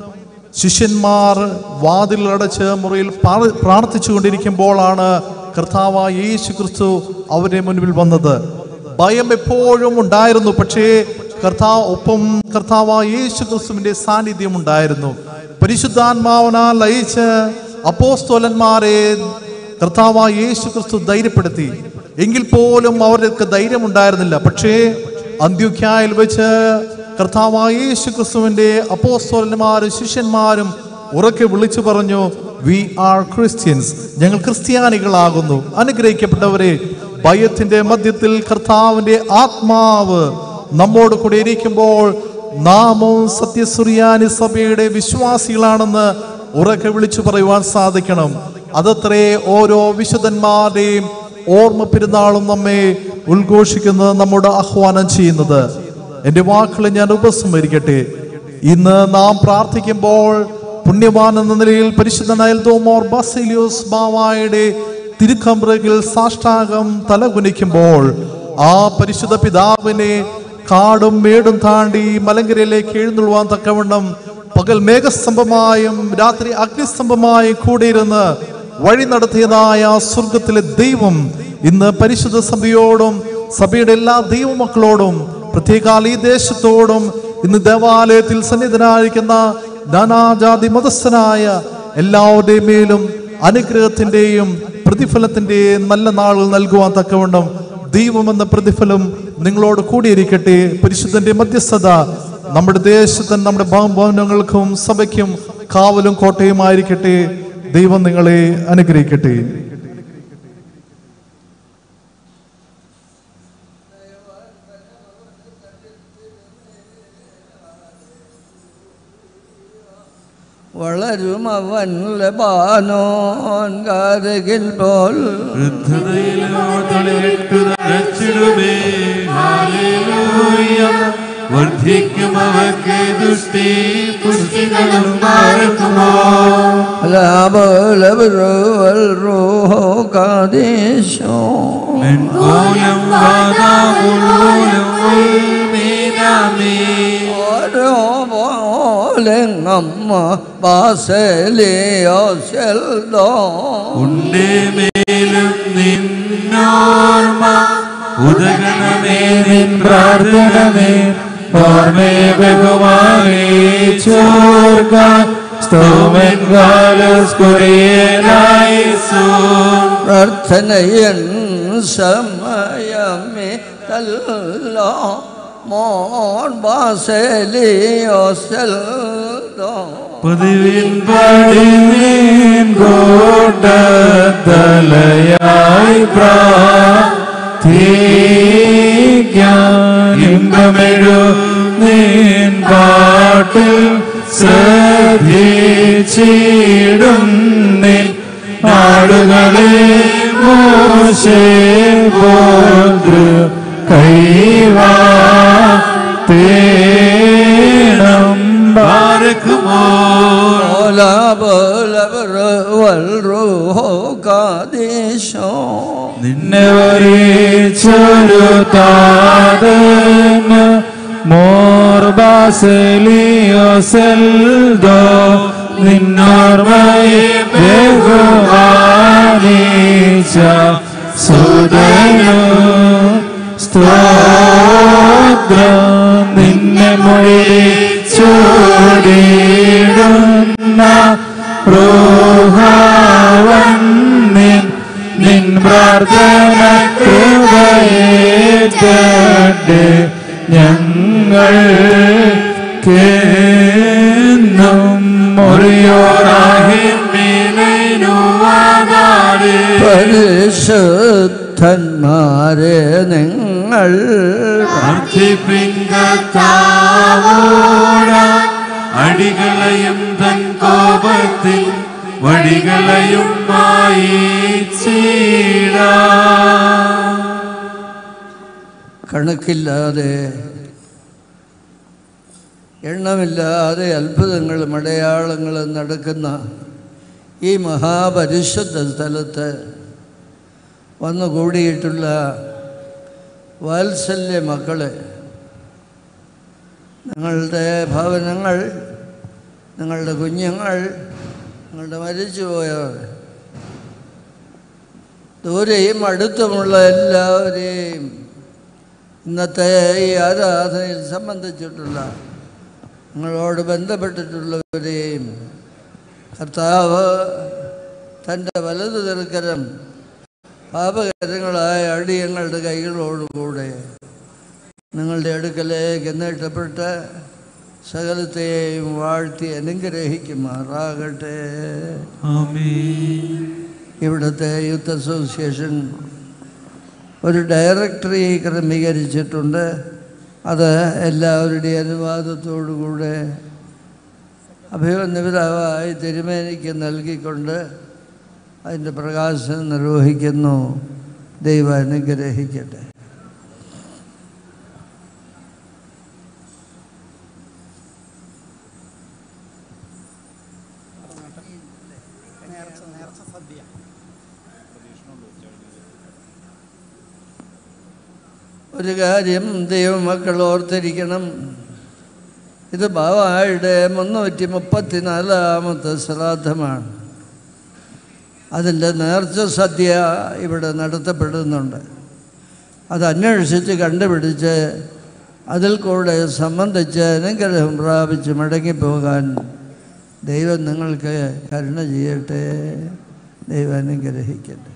ശിഷ്യന്മാർ വാതിലടച്ച് മുറിയിൽ പ്രാർ- പ്രാർത്ഥിച്ചുകൊണ്ടിരിക്കുമ്പോഴാണ് കർത്താവായ യേശു ക്രിസ്തു അവരുടെ മുൻപിൽ വന്നത് ഭയം എപ്പോഴും ഉണ്ടായിരുന്നു പക്ഷേ കർത്താവ് ഒപ്പം കർത്താവായ യേശു ക്രിസ്തുവിന്റെ സാന്നിധ്യം ഉണ്ടായിരുന്നു പരിശുദ്ധാത്മാവനാൽ ലയിച്ച് അപ്പോസ്തോലന്മാരെ കർത്താവായ യേശു ക്രിസ്തു ധൈര്യപ്പെടുത്തി എങ്കിൽ പോലും അവർക്ക് ധൈര്യമുണ്ടായിരുന്നില്ല പക്ഷേ അന്ത്യുഖ്യായിൽ വെച്ച് കർത്താവായ യേശു ക്രിസ്തുവിന്റെ അപ്പോസ്തോലന്മാരും ശിഷ്യന്മാരും ഉറക്കെ വിളിച്ചു പറഞ്ഞു വി ആർ ക്രിസ്ത്യൻസ് ഞങ്ങൾ ക്രിസ്ത്യാനികളാകുന്നു അനുഗ്രഹിക്കപ്പെട്ടവരെ ഭയത്തിന്റെ മധ്യത്തിൽ കർത്താവിന്റെ ആത്മാവ് നമ്മോട് കൂടെ ഇരിക്കുമ്പോൾ നാമോ സത്യസുറിയാനി സഭയുടെ വിശ്വാസികളാണെന്ന് ഉറക്കെ വിളിച്ചു പറയുവാൻ സാധിക്കണം അതത്രേ ഓരോ വിശുദ്ധന്മാരുടെയും ഓർമ്മ പെരുന്നാളും നമ്മെ ഉദ്ഘോഷിക്കുന്നത് നമ്മോട് ആഹ്വാനം ചെയ്യുന്നത് എൻ്റെ വാക്കുകൾ ഞാൻ ഉപസംഹരിക്കട്ടെ ഇന്ന് നാം പ്രാർത്ഥിക്കുമ്പോൾ പുണ്യവാൻ എന്ന നിലയിൽ പരിശുദ്ധനായ തോമോർ ബാസിലിയോസ് ബാവായുടെ തിരുക്കമ്പ്രകിൽ സാഷ്ടാകം തലകുനിക്കുമ്പോൾ ആ പരിശുദ്ധ പിതാവിനെ കാടും മേടും താണ്ടി മലങ്കരയിലേക്ക് എഴുന്നള്ളുവാൻ തക്കവണ്ണം പകൽ മേഘസ്തംഭമായും രാത്രി അഗ്നിസ്തംഭമായും കൂടിയിരുന്ന് വഴി നടത്തിയതായ ആ സ്വർഗത്തിലെ ദൈവം ഇന്ന് പരിശുദ്ധ സഭയോടും സഭയുടെ എല്ലാ ദൈവമക്കളോടും പ്രത്യേകാൽ ഈ ദേശത്തോടും ഇന്ന് ദേവാലയത്തിൽ സന്നിധനായിരിക്കുന്ന നാനാജാതി മതസ്ഥനായ എല്ലാവരുടെയും മേലും അനുഗ്രഹത്തിന്റെയും പ്രതിഫലത്തിന്റെയും നല്ല നാളുകൾ നൽകുവാൻ തക്കവണ്ണം ദൈവമെന്ന പ്രതിഫലം നിങ്ങളോട് കൂടിയിരിക്കട്ടെ പരിശുദ്ധന്റെ മധ്യസ്ഥത നമ്മുടെ ദേശത്തിന് നമ്മുടെ ഭവനങ്ങൾക്കും സഭയ്ക്കും കാവലും കോട്ടയുമായിരിക്കട്ടെ ദൈവം നിങ്ങളെ അനുഗ്രഹിക്കട്ടെ വളരും അവൻ ലബാനോൻ കാരകിൽ പോൽ വൃദ്ധതയിലോ തളിരിട്ടു നനച്ചിടുമേ ഹാലേലൂയ വർദ്ധിക്കും അവർക്ക് ദുഷ്ടി പുഷ്ടികളും പാർക്കുമോ ലാബലവൽ റൂഹോ കാദേശോ മെൻകോലം വാദാമുള്ളോലം ഉൾമീനാമേ ഓരോ പോലെങ്ങമ്മ ബാസലിയോ സെൽദോ ഉണ്ടേ മേലും നിന്നോർമ്മ ഉദകണമേ നിൻ പ്രാർത്ഥനമേ ഓർമ്മേ ബഹുമാനേ ചോർക്ക സ്തോമൻ കാലസ് കുറിയനായി സോ പ്രാർത്ഥനയൻ സമയമേ തല്ലോ മോൻ ബാസലിയോ സെൽദോ പതിവിൻ പടി നീൻ കോട്ടത്തലയായി പ്രാർത്ഥിക്കാൻ ഇമ്പമെഴു നീൻ പാട്ടിൽ ശ്രദ്ധിച്ചിടും നിൻ നാടുകളെ മോശേ പോതൃ കൈവാ തേണം ബാരക്കുമോ والروح قادشو നിന്നെ വരിച്ചൊരു താതന് മോർബാസലിയോസെൽദോ നിന്നോർമ്മയെ ബഹുമാനിച്ച സുതനു സ്തോത്രം നിന്നെ മൊഴി ചൂടിടുന്ന റോഹാവൻ നിൻ നിൻ പ്രാർത്ഥന കൃപയേറ്റേ ഞങ്ങൾ കേന്നും മുറിയോറാഹിം മീനൈനുവാദാരേ പരിശുദ്ധന്മാരെ നിങ്ങൾ പ്രാർത്ഥിപ്പിങ്കത്താവോട അടികളെയും തൻ കോപത്തിൽ വടികളെയും മായിച്ചീടാ കണക്കില്ലാതെ എണ്ണമില്ലാതെ അത്ഭുതങ്ങളും അടയാളങ്ങളും നടക്കുന്ന ഈ മഹാപരിശുദ്ധ സ്ഥലത്ത് വന്നു കൂടിയിട്ടുള്ള വാത്സല്യ മക്കളെ നിങ്ങളുടെ ഭവനങ്ങൾ നിങ്ങളുടെ കുഞ്ഞുങ്ങൾ നിങ്ങളുടെ മരിച്ചുപോയവർ ദൂരെയും അടുത്തുമുള്ള എല്ലാവരെയും ഇന്നത്തെ ഈ ആരാധനയിൽ സംബന്ധിച്ചിട്ടുള്ള നിങ്ങളോട് ബന്ധപ്പെട്ടിട്ടുള്ളവരെയും കർത്താവ് തൻ്റെ വലതു തിരുക്കരം പാപകരങ്ങളായ അടിയങ്ങളുടെ കൈകളോടുകൂടെ നിങ്ങളുടെ അടുക്കലേക്ക് നീട്ടപ്പെട്ട് സകലത്തെയും വാഴ്ത്തി അനുഗ്രഹിക്കുമാറാകട്ടെ ഇവിടുത്തെ യൂത്ത് അസോസിയേഷൻ ഒരു ഡയറക്ടറി ക്രമീകരിച്ചിട്ടുണ്ട് അത് എല്ലാവരുടെയും അനുവാദത്തോടുകൂടെ അഭിമന്യപിതാവായി തിരുമേനിക്ക് നൽകിക്കൊണ്ട് അതിൻ്റെ പ്രകാശനം നിർവഹിക്കുന്നു ദൈവം അനുഗ്രഹിക്കട്ടെ ഒരു കാര്യം ദൈവമക്കൾ ഓർത്തിരിക്കണം ഇത് ബാവായുടെ മുന്നൂറ്റി മുപ്പത്തിനാലാമത്തെ ശ്രാദ്ധമാണ് അതിൻ്റെ നേർച്ച സദ്യ ഇവിടെ നടത്തപ്പെടുന്നുണ്ട് അത് അന്വേഷിച്ച് കണ്ടുപിടിച്ച് അതിൽ കൂടെ സംബന്ധിച്ച് അനുഗ്രഹം പ്രാപിച്ച് മടങ്ങിപ്പോകാൻ ദൈവം നിങ്ങൾക്ക് കരുണ ചെയ്യട്ടെ ദൈവം അനുഗ്രഹിക്കട്ടെ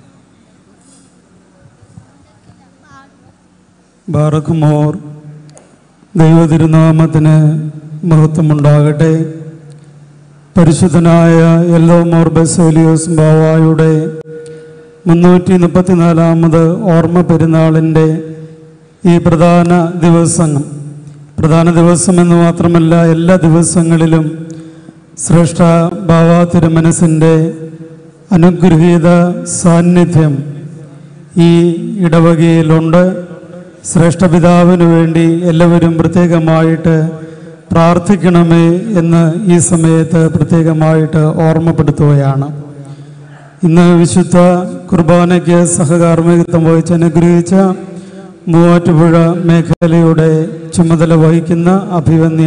ബാറക്കുമോർ ദൈവതിരുനാമത്തിന് മഹത്വമുണ്ടാകട്ടെ പരിശുദ്ധനായ എല്ലോ മോർ ബെസേലിയോസ് ബാവായുടെ മുന്നൂറ്റി മുപ്പത്തിനാലാമത് ഓർമ്മ പെരുന്നാളിൻ്റെ ഈ പ്രധാന ദിവസം പ്രധാന ദിവസം എന്ന് മാത്രമല്ല എല്ലാ ദിവസങ്ങളിലും ശ്രേഷ്ഠ ബാവ തിരുമനസിൻ്റെ അനുഗ്രഹീത സാന്നിധ്യം ഈ ഇടവകയിലുണ്ട് ശ്രേഷ്ഠ പിതാവിന് വേണ്ടി എല്ലാവരും പ്രത്യേകമായിട്ട് പ്രാർത്ഥിക്കണമേ എന്ന് ഈ സമയത്ത് പ്രത്യേകമായിട്ട് ഓർമ്മപ്പെടുത്തുകയാണ് ഇന്ന് വിശുദ്ധ കുർബാനയ്ക്ക് സഹകാർമ്മികത്വം വഹിച്ച് അനുഗ്രഹിച്ച മൂവാറ്റുപുഴ മേഖലയുടെ ചുമതല വഹിക്കുന്ന അഭിവന്യ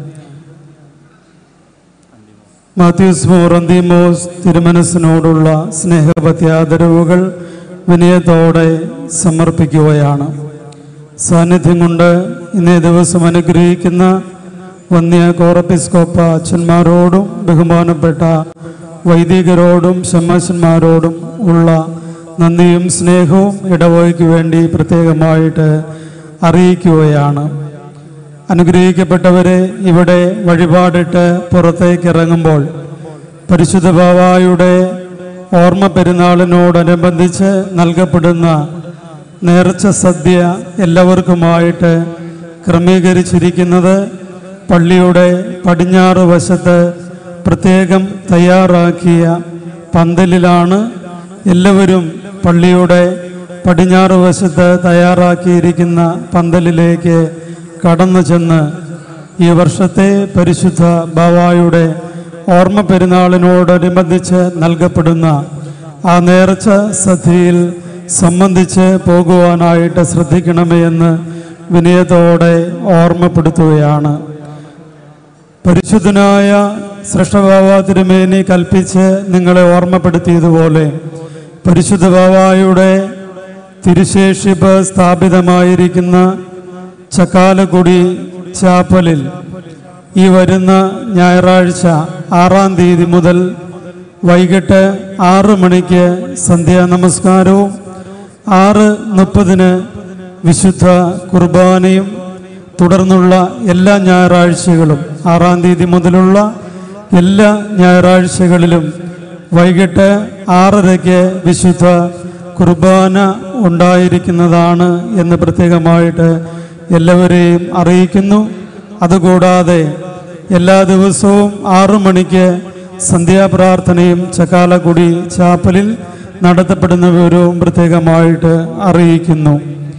മാത്യൂസ് മോർ അന്തിമോസ് തിരുമനസിനോടുള്ള സ്നേഹപത്യാദരവുകൾ വിനയത്തോടെ സമർപ്പിക്കുകയാണ് സാന്നിധ്യം കൊണ്ട് ഇന്നേ ദിവസം അനുഗ്രഹിക്കുന്ന വന്യ കോറപ്പിസ്കോപ്പ അച്ഛന്മാരോടും ബഹുമാനപ്പെട്ട വൈദികരോടും ശമാശന്മാരോടും ഉള്ള നന്ദിയും സ്നേഹവും ഇടവകയ്ക്ക് വേണ്ടി പ്രത്യേകമായിട്ട് അറിയിക്കുകയാണ് അനുഗ്രഹിക്കപ്പെട്ടവരെ ഇവിടെ വഴിപാടിട്ട് പുറത്തേക്ക് ഇറങ്ങുമ്പോൾ പരിശുദ്ധ ബാവായുടെ ഓർമ്മ പെരുന്നാളിനോടനുബന്ധിച്ച് നൽകപ്പെടുന്ന നേർച്ച സദ്യ എല്ലാവർക്കുമായിട്ട് ക്രമീകരിച്ചിരിക്കുന്നത് പള്ളിയുടെ പടിഞ്ഞാറ് വശത്ത് പ്രത്യേകം തയ്യാറാക്കിയ പന്തലിലാണ് എല്ലാവരും പള്ളിയുടെ പടിഞ്ഞാറ് വശത്ത് തയ്യാറാക്കിയിരിക്കുന്ന പന്തലിലേക്ക് കടന്നു ചെന്ന് ഈ വർഷത്തെ പരിശുദ്ധ ബാവായുടെ ഓർമ്മ പെരുന്നാളിനോടനുബന്ധിച്ച് നൽകപ്പെടുന്ന ആ നേർച്ച സദ്യയിൽ സംബന്ധിച്ച് പോകുവാനായിട്ട് ശ്രദ്ധിക്കണമേ എന്ന് വിനയത്തോടെ ഓർമ്മപ്പെടുത്തുകയാണ് പരിശുദ്ധനായ സൃഷ്ടഭാവ തിരുമേനി കൽപ്പിച്ച് നിങ്ങളെ ഓർമ്മപ്പെടുത്തിയതുപോലെ പരിശുദ്ധ ബാവായുടെ തിരുശേഷിപ്പ് സ്ഥാപിതമായിരിക്കുന്ന ചക്കാലക്കുടി ചാപ്പലിൽ ഈ വരുന്ന ഞായറാഴ്ച ആറാം തീയതി മുതൽ വൈകിട്ട് ആറ് മണിക്ക് സന്ധ്യാ നമസ്കാരവും ആറ് മുപ്പതിന് വിശുദ്ധ കുർബാനയും തുടർന്നുള്ള എല്ലാ ഞായറാഴ്ചകളും ആറാം തീയതി മുതലുള്ള എല്ലാ ഞായറാഴ്ചകളിലും വൈകിട്ട് ആറരയ്ക്ക് വിശുദ്ധ കുർബാന ഉണ്ടായിരിക്കുന്നതാണ് എന്ന് പ്രത്യേകമായിട്ട് എല്ലാവരെയും അറിയിക്കുന്നു അതുകൂടാതെ എല്ലാ ദിവസവും ആറു മണിക്ക് സന്ധ്യാപ്രാർത്ഥനയും ചക്കാലക്കുടി ചാപ്പലിൽ നടത്തപ്പെടുന്ന വിവരവും പ്രത്യേകമായിട്ട് അറിയിക്കുന്നു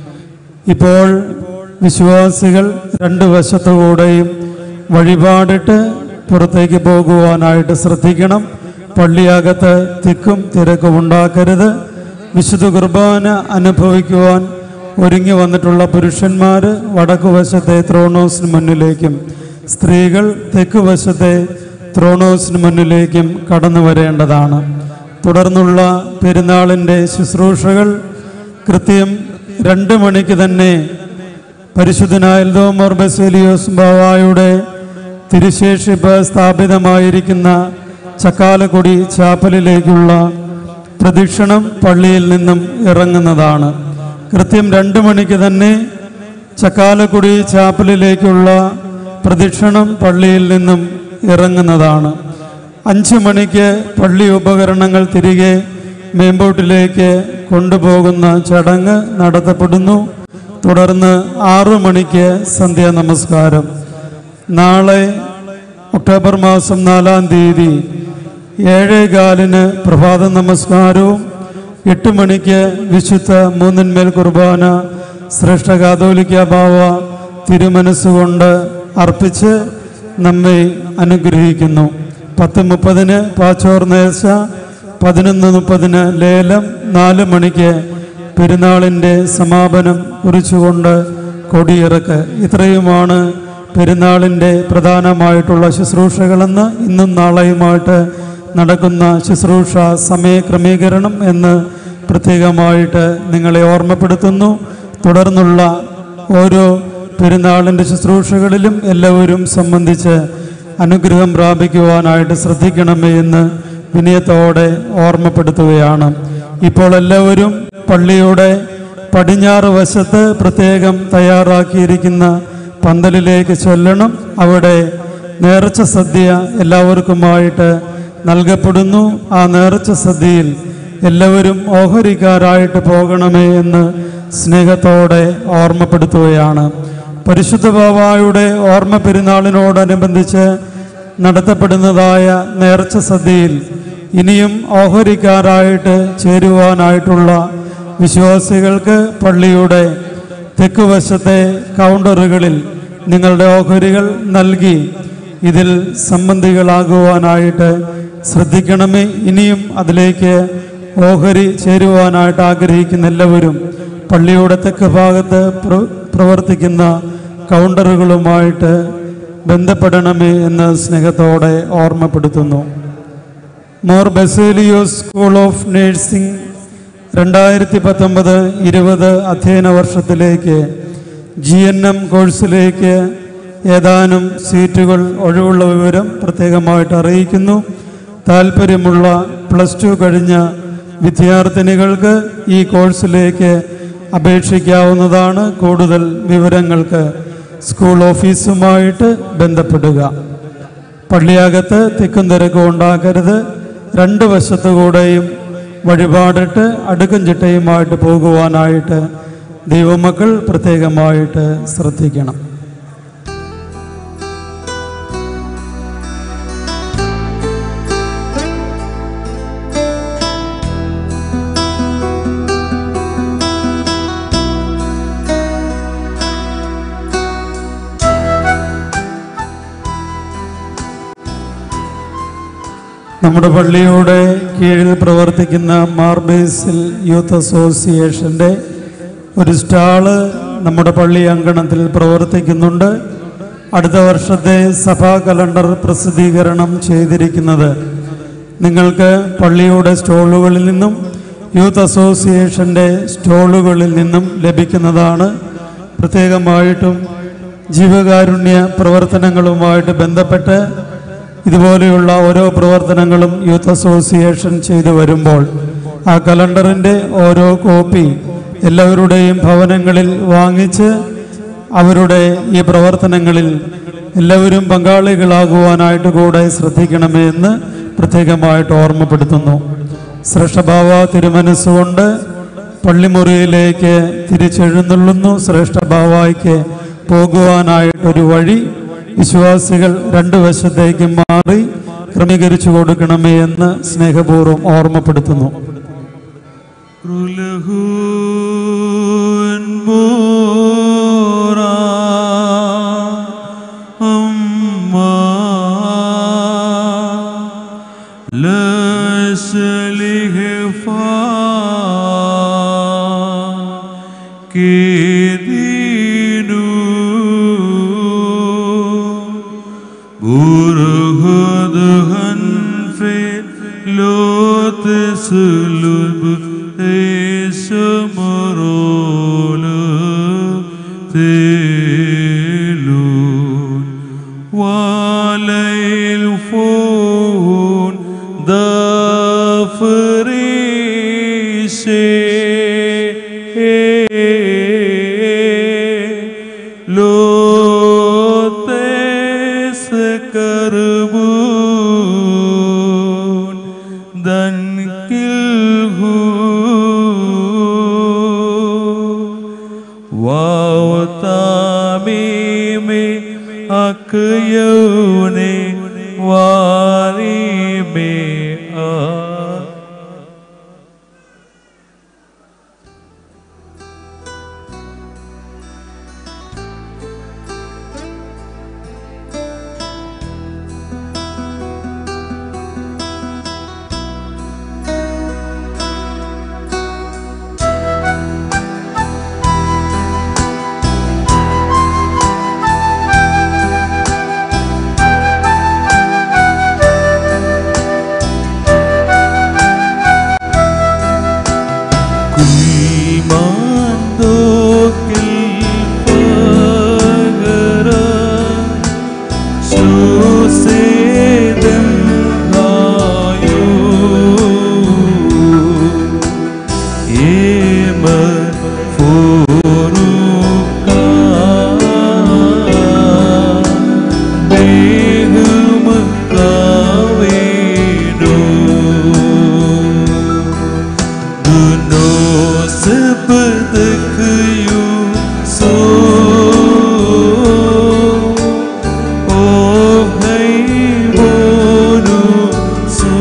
ഇപ്പോൾ വിശ്വാസികൾ രണ്ട് വശത്തുകൂടെയും വഴിപാടിട്ട് പുറത്തേക്ക് പോകുവാനായിട്ട് ശ്രദ്ധിക്കണം പള്ളിയകത്ത് തിക്കും തിരക്കും ഉണ്ടാക്കരുത് വിശുദ്ധ കുർബാന അനുഭവിക്കുവാൻ ഒരുങ്ങി വന്നിട്ടുള്ള പുരുഷന്മാർ വടക്കുവശത്തെ ത്രോണോസിന് മുന്നിലേക്കും സ്ത്രീകൾ തെക്കുവശത്തെ ത്രോണോസിന് മുന്നിലേക്കും കടന്നു വരേണ്ടതാണ് തുടർന്നുള്ള പെരുന്നാളിൻ്റെ ശുശ്രൂഷകൾ കൃത്യം രണ്ട് മണിക്ക് തന്നെ പരിശുദ്ധനായ എൽദോമോർ ബസേലിയോസ് ബാവായുടെ തിരുശേഷിപ്പ് സ്ഥാപിതമായിരിക്കുന്ന ചക്കാലക്കുടി ചാപ്പലിലേക്കുള്ള പ്രദക്ഷിണം പള്ളിയിൽ നിന്നും ഇറങ്ങുന്നതാണ് കൃത്യം രണ്ട് മണിക്ക് തന്നെ ചക്കാലക്കുടി ചാപ്പലിലേക്കുള്ള പ്രദക്ഷിണം പള്ളിയിൽ നിന്നും ഇറങ്ങുന്നതാണ് അഞ്ച് മണിക്ക് പള്ളി ഉപകരണങ്ങൾ തിരികെ മേമ്പോട്ടിലേക്ക് കൊണ്ടുപോകുന്ന ചടങ്ങ് നടത്തപ്പെടുന്നു തുടർന്ന് ആറു മണിക്ക് സന്ധ്യാ നമസ്കാരം നാളെ ഒക്ടോബർ മാസം നാലാം തീയതി ഏഴേകാലിന് പ്രഭാത നമസ്കാരവും എട്ട് മണിക്ക് വിശുദ്ധ മൂന്നിന്മേൽ കുർബാന ശ്രേഷ്ഠ കാതോലിക്ക ബാവ തിരുമനസ്സുകൊണ്ട് അർപ്പിച്ച് നമ്മെ അനുഗ്രഹിക്കുന്നു പത്ത് മുപ്പതിന് പാച്ചോർ നേർച്ച പതിനൊന്ന് മുപ്പതിന് ലേലം നാല് മണിക്ക് പെരുന്നാളിൻ്റെ സമാപനം കുറിച്ചുകൊണ്ട് കൊടിയിറക്ക് ഇത്രയുമാണ് പെരുന്നാളിൻ്റെ പ്രധാനമായിട്ടുള്ള ശുശ്രൂഷകളെന്ന് ഇന്നും നാളെയുമായിട്ട് നടക്കുന്ന ശുശ്രൂഷ സമയക്രമീകരണം എന്ന് പ്രത്യേകമായിട്ട് നിങ്ങളെ ഓർമ്മപ്പെടുത്തുന്നു തുടർന്നുള്ള ഓരോ പെരുന്നാളിൻ്റെ ശുശ്രൂഷകളിലും എല്ലാവരും സംബന്ധിച്ച് അനുഗ്രഹം പ്രാപിക്കുവാനായിട്ട് ശ്രദ്ധിക്കണമേ എന്ന് വിനയത്തോടെ ഓർമ്മപ്പെടുത്തുകയാണ് ഇപ്പോൾ എല്ലാവരും പള്ളിയുടെ പടിഞ്ഞാറ് വശത്ത് പ്രത്യേകം തയ്യാറാക്കിയിരിക്കുന്ന പന്തലിലേക്ക് ചെല്ലണം അവിടെ നേർച്ച സദ്യ എല്ലാവർക്കുമായിട്ട് നൽകപ്പെടുന്നു ആ നേർച്ച സദ്യയിൽ എല്ലാവരും ഓഹരിക്കാരായിട്ട് പോകണമേ എന്ന് സ്നേഹത്തോടെ ഓർമ്മപ്പെടുത്തുകയാണ് പരിശുദ്ധ ബാവായുടെ ഓർമ്മ പെരുന്നാളിനോടനുബന്ധിച്ച് നടത്തപ്പെടുന്നതായ നേർച്ച സദ്യയിൽ ഇനിയും ഓഹരിക്കാരായിട്ട് ചേരുവാനായിട്ടുള്ള വിശ്വാസികൾക്ക് പള്ളിയുടെ തെക്കുവശത്തെ കൗണ്ടറുകളിൽ നിങ്ങളുടെ ഓഹരികൾ നൽകി ഇതിൽ സംബന്ധികളാകുവാനായിട്ട് ശ്രദ്ധിക്കണമേ ഇനിയും അതിലേക്ക് ഓഹരി ചേരുവാനായിട്ട് ആഗ്രഹിക്കുന്ന എല്ലാവരും പള്ളിയുടെ തെക്ക് ഭാഗത്ത് പ്ര- പ്രവർത്തിക്കുന്ന കൗണ്ടറുകളുമായിട്ട് ബന്ധപ്പെടണമേ എന്ന് സ്നേഹത്തോടെ ഓർമ്മപ്പെടുത്തുന്നു Mor Baselios school of nursing രണ്ടായിരത്തി പത്തൊമ്പത് ഇരുപത് അധ്യയന വർഷത്തിലേക്ക് ജി എൻ എം കോഴ്സിലേക്ക് ഏതാനും സീറ്റുകൾ ഒഴിവുള്ള വിവരം പ്രത്യേകമായിട്ട് അറിയിക്കുന്നു താല്പര്യമുള്ള പ്ലസ് ടു കഴിഞ്ഞ വിദ്യാർത്ഥിനികൾക്ക് ഈ കോഴ്സിലേക്ക് അപേക്ഷിക്കാവുന്നതാണ് കൂടുതൽ വിവരങ്ങൾക്ക് സ്കൂൾ ഓഫീസുമായിട്ട് ബന്ധപ്പെടുക പള്ളിയകത്ത് തിക്കും തിരക്കും ഉണ്ടാക്കരുത് രണ്ട് വശത്തുകൂടെയും വഴിപാടിട്ട് അടുക്കും ചിട്ടയുമായിട്ട് പോകുവാനായിട്ട് ദൈവമക്കൾ പ്രത്യേകമായിട്ട് ശ്രദ്ധിക്കണം നമ്മുടെ പള്ളിയുടെ കീഴിൽ പ്രവർത്തിക്കുന്ന മാർബേസിൽ യൂത്ത് അസോസിയേഷൻ്റെ ഒരു സ്റ്റാള് നമ്മുടെ പള്ളി അങ്കണത്തിൽ പ്രവർത്തിക്കുന്നുണ്ട് അടുത്ത വർഷത്തെ സഭാ കലണ്ടർ പ്രസിദ്ധീകരണം ചെയ്തിരിക്കുന്നത് നിങ്ങൾക്ക് പള്ളിയുടെ സ്റ്റോളുകളിൽ നിന്നും യൂത്ത് അസോസിയേഷൻ്റെ സ്റ്റോളുകളിൽ നിന്നും ലഭിക്കുന്നതാണ് പ്രത്യേകമായിട്ടും ജീവകാരുണ്യ പ്രവർത്തനങ്ങളുമായിട്ട് ബന്ധപ്പെട്ട് ഇതുപോലെയുള്ള ഓരോ പ്രവർത്തനങ്ങളും യൂത്ത് അസോസിയേഷൻ ചെയ്തു വരുമ്പോൾ ആ കലണ്ടറിൻ്റെ ഓരോ കോപ്പി എല്ലാവരുടെയും ഭവനങ്ങളിൽ വാങ്ങിച്ച് അവരുടെ ഈ പ്രവർത്തനങ്ങളിൽ എല്ലാവരും പങ്കാളികളാകുവാനായിട്ട് കൂടെ ശ്രദ്ധിക്കണമേ എന്ന് പ്രത്യേകമായിട്ട് ഓർമ്മപ്പെടുത്തുന്നു ശ്രേഷ്ഠഭാവ തിരുമനസ്സുകൊണ്ട് പള്ളിമുറിയിലേക്ക് തിരിച്ചെഴുന്നള്ളുന്നു ശ്രേഷ്ഠഭാവായിക്ക് പോകുവാനായിട്ടൊരു വഴി വിശ്വാസികൾ രണ്ട് വശത്തേക്ക് മാറി ക്രമീകരിച്ചു കൊടുക്കണമേ എന്ന് സ്നേഹപൂർവ്വം ഓർമ്മപ്പെടുത്തുന്നു كلهون مورا أما لا سليه فا كدينو برهدهن في لو تسلب اسمرول تلون وليل فون دفريسي لوتس كربون دنكله وتاميمي أكيوني واريمي آه Kuimando que pagará sucedem raio Emer foruka Behum kawinu Duno sepedekeyu so Oh hai bonu so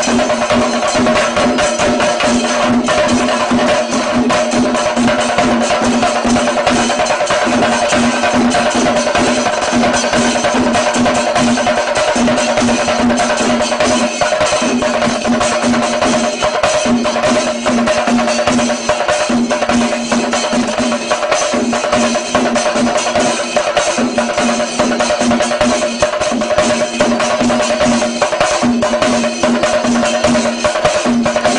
ും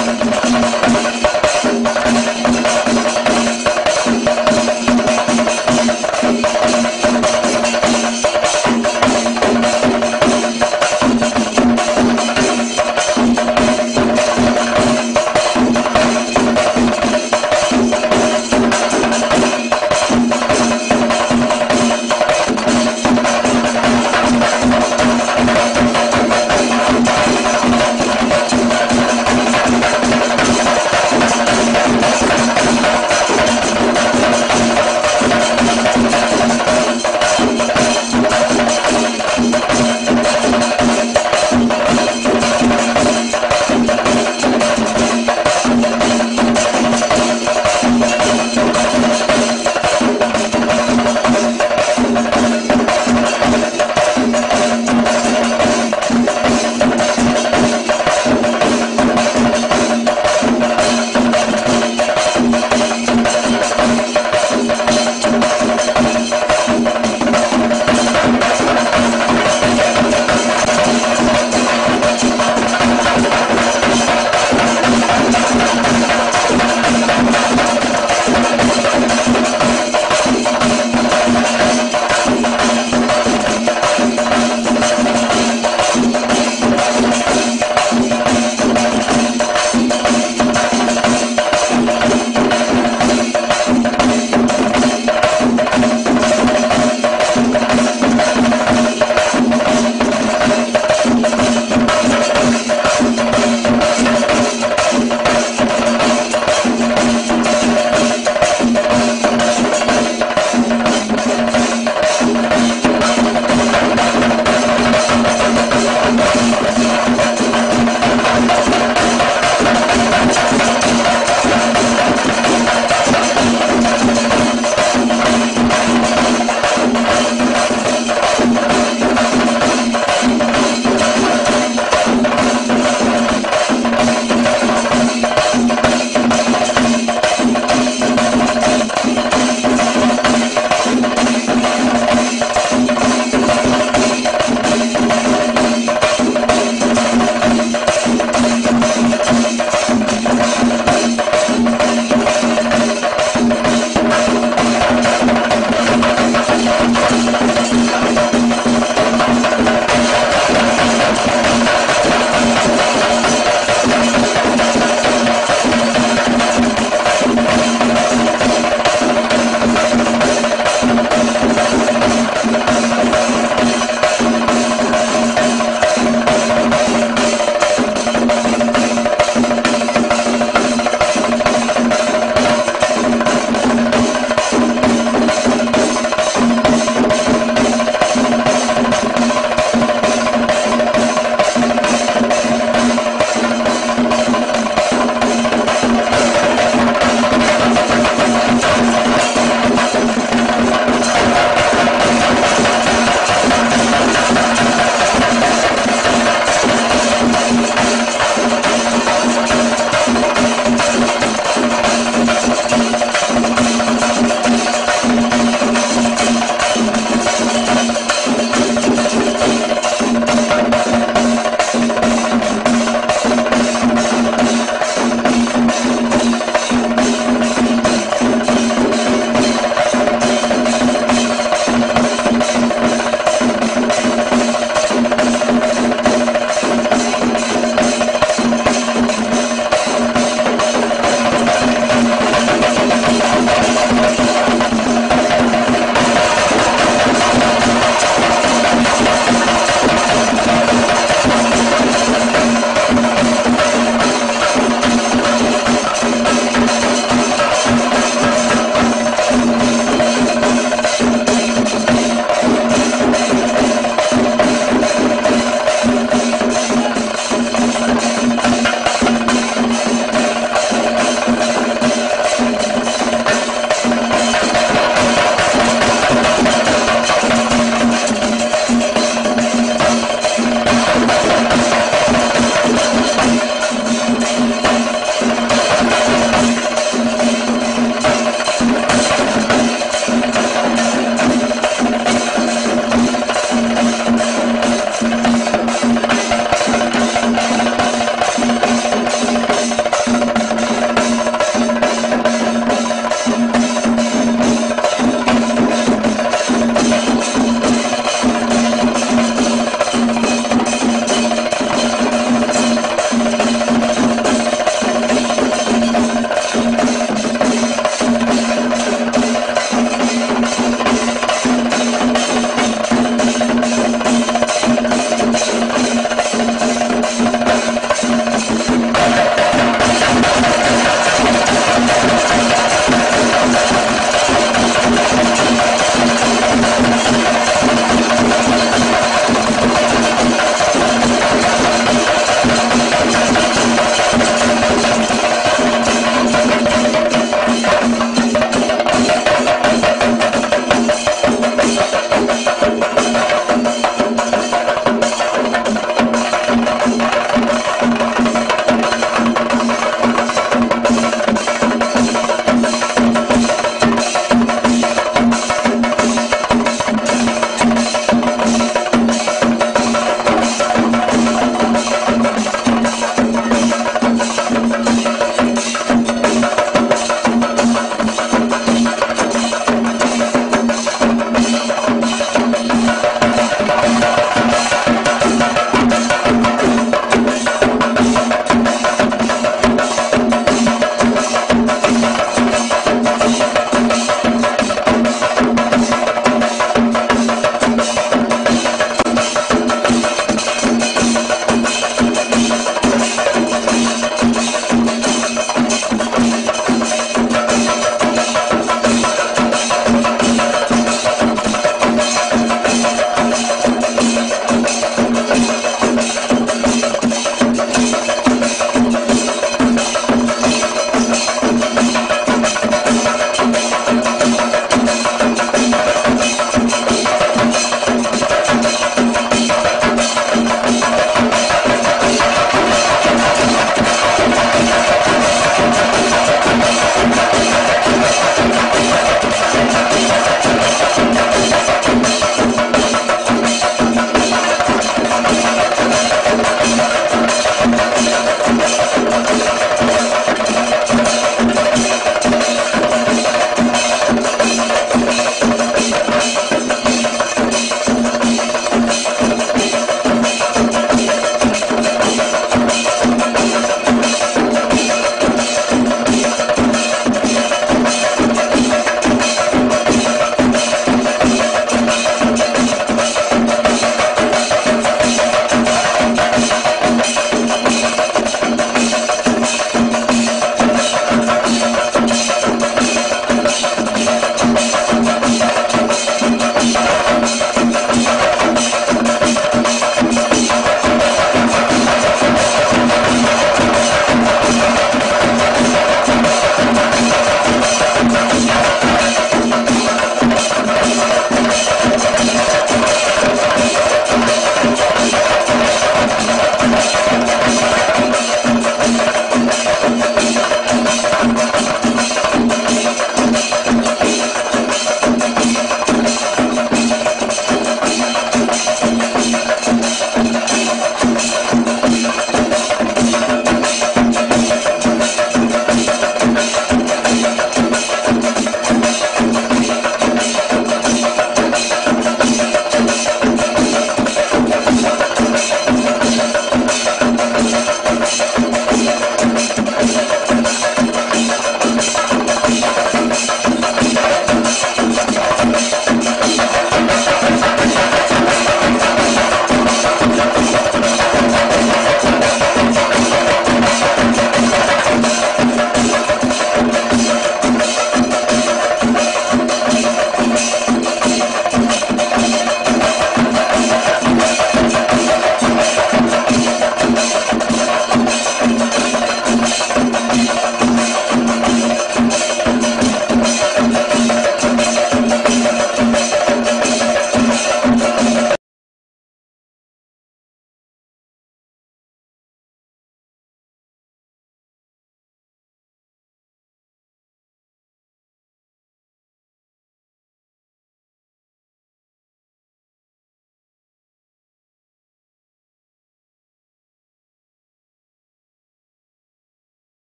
ും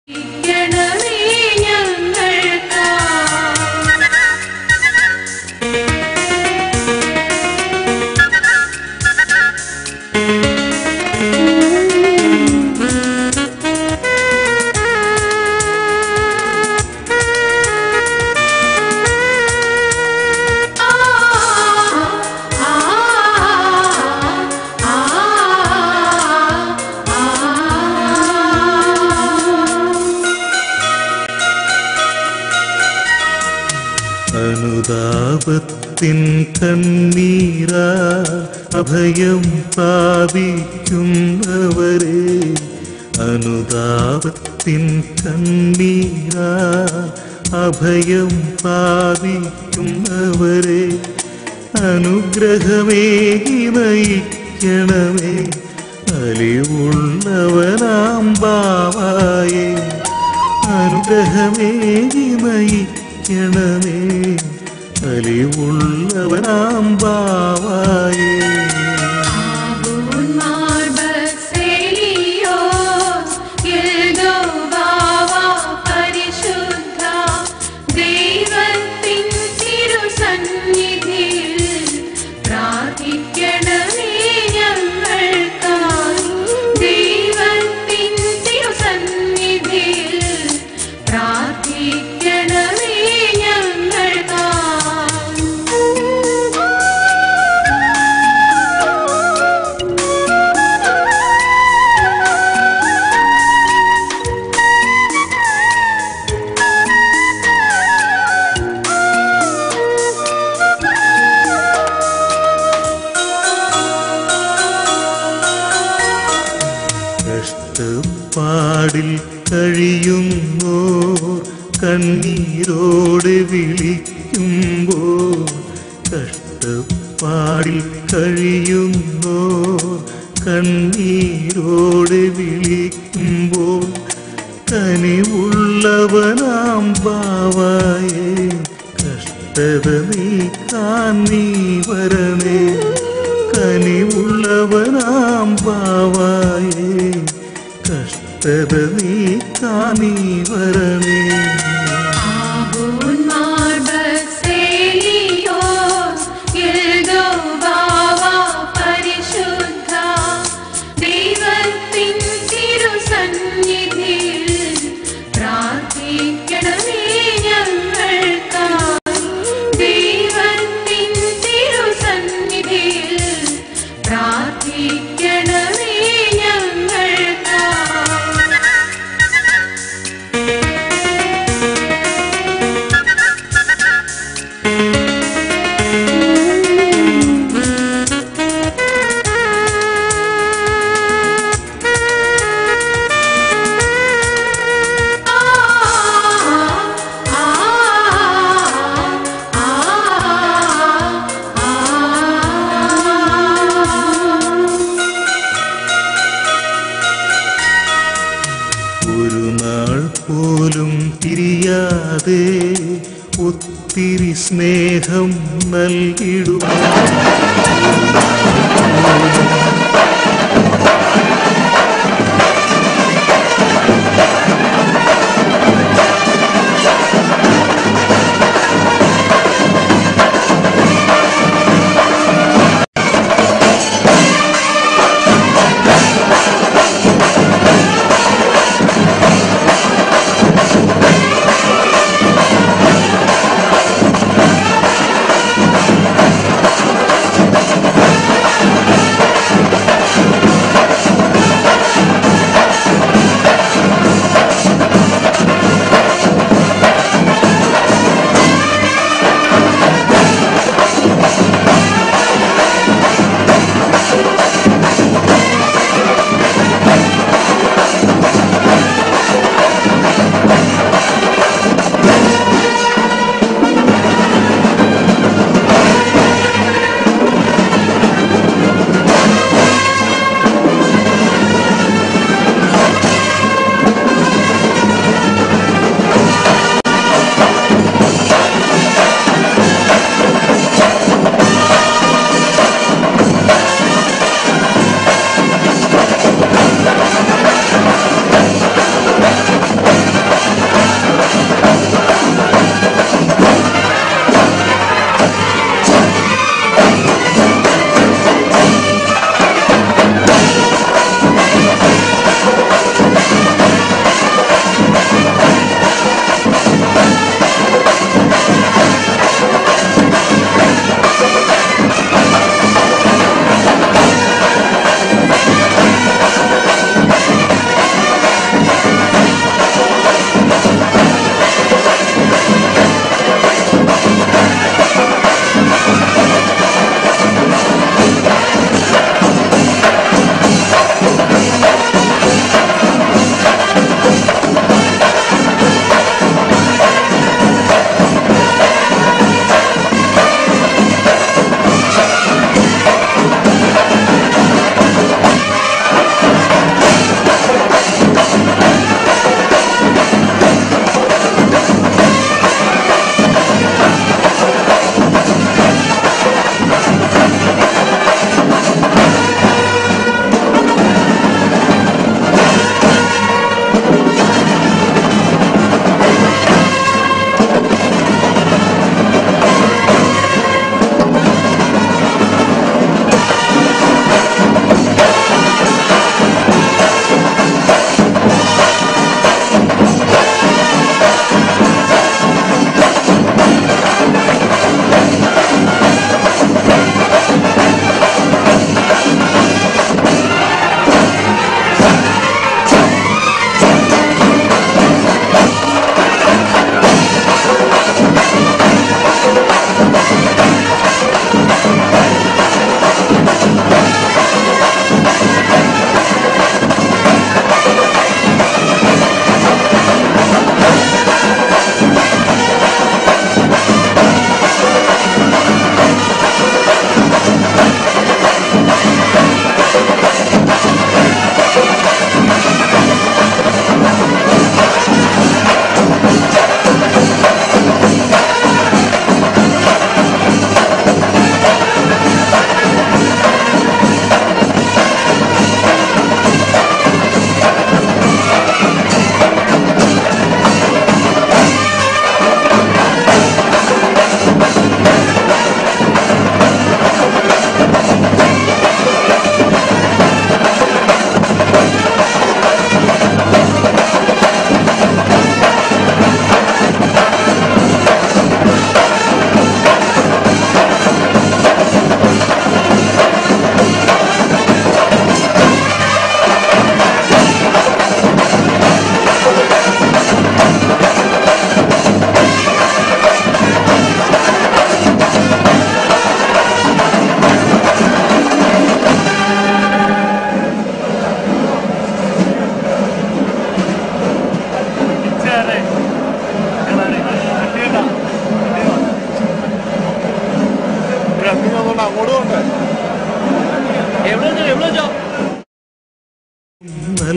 ഇരിക്കണമേ ഞങ്ങൾക്കാ അനുതാപത്തിൻ കണ്ണീരാ അഭയം പ്രാപിക്കുന്നവരെ അനുതാപത്തിൻ കണ്ണീരാ അഭയം പ്രാപിക്കുന്നവരെ അനുഗ്രഹമേകി നയിക്കണമേ അലിവുള്ളവനാം ബാവായേ അനുഗ്രഹമേകി നയിക്കണമേ അലിവുള്ളവനാം ബാവായേ ദൈവത്തിൻ തിരുസന്നിധിയിൽ പ്രാർത്ഥിക്കണമേ ഞങ്ങൾക്കായി ദൈവത്തിൻ തിരുസന്നിധിയിൽ പ്രാർത്ഥിക്കണമേ ഞങ്ങൾക്കായി കഷ്ടപ്പാടിൽ കഴിയുന്നോ കണ്ണീരോടെ വിളിക്കുമ്പോൾ കഷ്ടപ്പാടിൽ കഴിയുന്നോ കണ്ണീരോടെ വിളിക്കുമ്പോൾ കനിവുള്ളവനാം ബാവായേ കഷ്ടത നീക്കാൻ നീ വരണേ കനിവുള്ളവനാം ബാവായേ കഷ്ടത നീക്കാൻ നീ വരണേ ദൈവത്തിൻ തിരുസന്നിധിയിൽ പ്രാർത്ഥിക്കണമേ ഞങ്ങൾക്കായി ദൈവത്തിൻ തിരുസന്നിധിയിൽ പ്രാർത്ഥിക്കണമേ ഞങ്ങൾക്കായി ഒരു നാൾ പോലും തിരിയാതെ ഒത്തിരി സ്നേഹം നൽകിടും ആ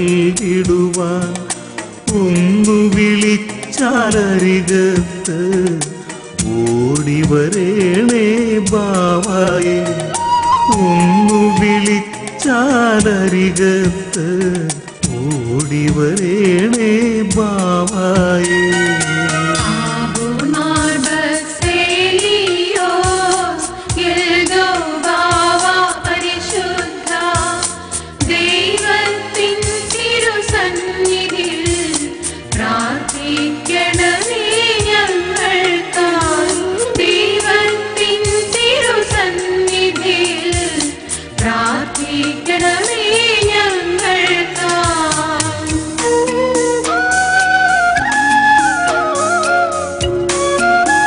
നൽകിടുവാൻ ഒന്നു വിളിച്ചാലരികത്ത് ഓടി വരേണേ ബാവായെ ഒന്നു വിളിച്ചാലരികത്ത് ഓടി വരേണേ ബാവായേ Marbaselio, Gilgobava പരിശുദ്ധ ദൈവത്തിൻ തിരുസന്നിധിയിൽ പ്രാർത്ഥിക്കണമേ ഞങ്ങൾക്കായി ദൈവത്തിൻ തിരുസന്നിധിയിൽ പ്രാർത്ഥിക്കണമേ ഞങ്ങൾക്കായി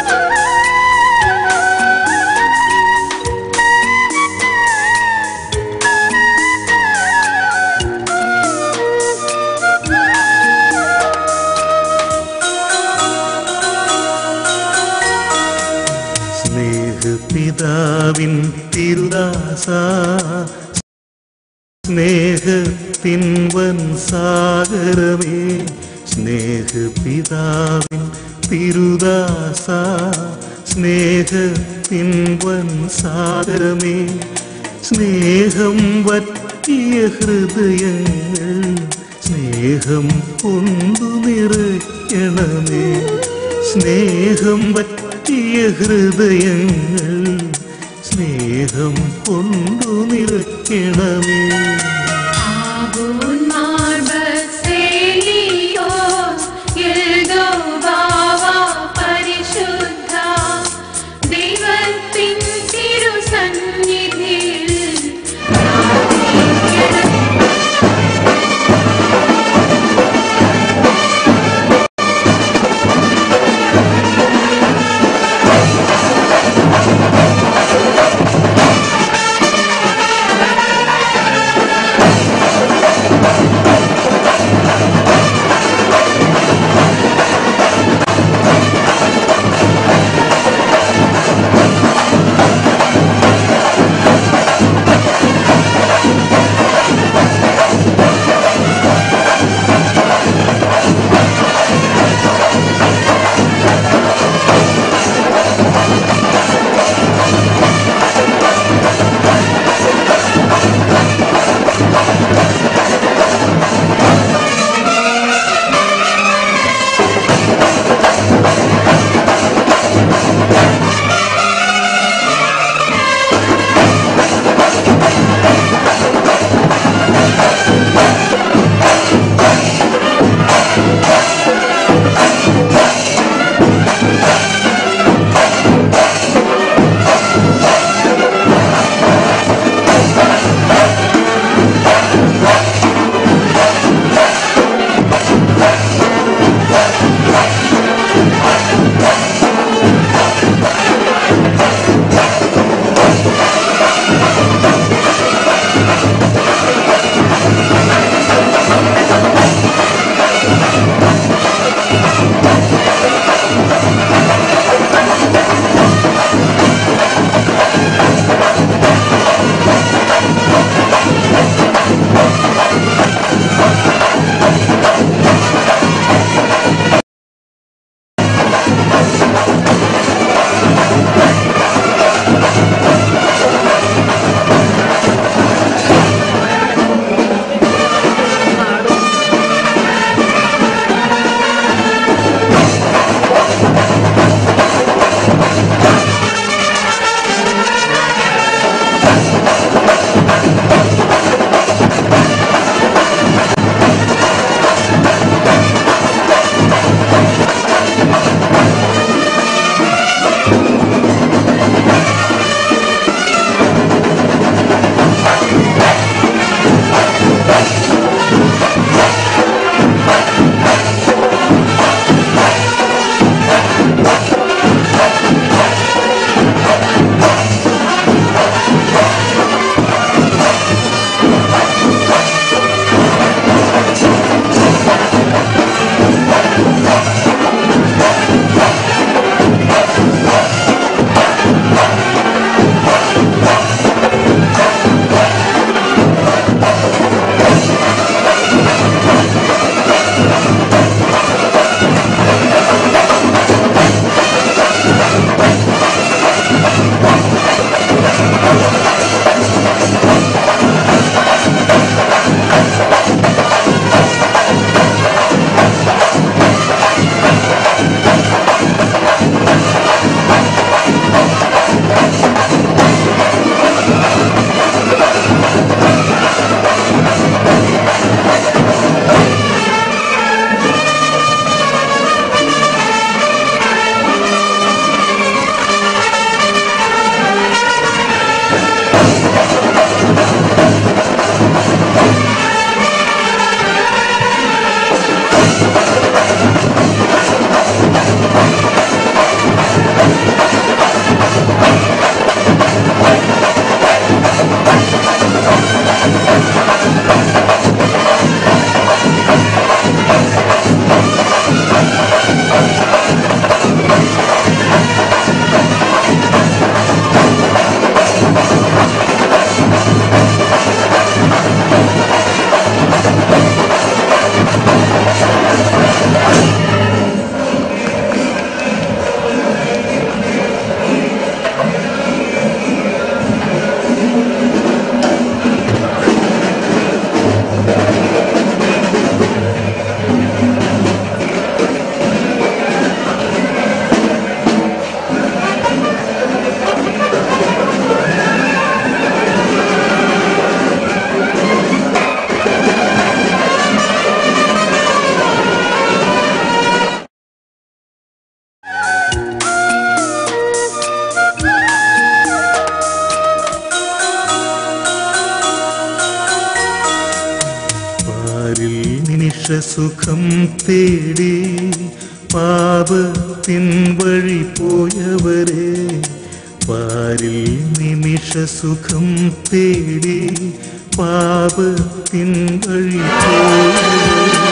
സ്നേഹപിതാവിൻ തിരുദാസ സ്നേഹത്തിൻ വൻ സാഗരമേ സ്നേഹപിതാവിൻ തിരുദാസ സ്നേഹത്തിൻ വൻ സാഗരമേ സ്നേഹം വറ്റിയ ഹൃദയങ്ങൾ സ്നേഹം കൊണ്ടു നിറയ്ക്കണമേ സ്നേഹം പറ്റിയ ഹൃദയങ്ങൾ സ്നേഹം കൊണ്ടു നിറയ്ക്കണമേ ആകൂൻ മാർബസേലിയോസ് യൽദോബാവ പരിശുദ്ധ ദൈവത്തിൻ തിരുസന്നിധിയിൽ പ്രാർത്ഥിക്കണം സ്നേഹ നിമിഷസുഖം തേടി പാപത്തിൻ വഴി പോയവരെ പാരിൽ നിമിഷസുഖം തേടി പാപത്തിൻ വഴി പോയവരെ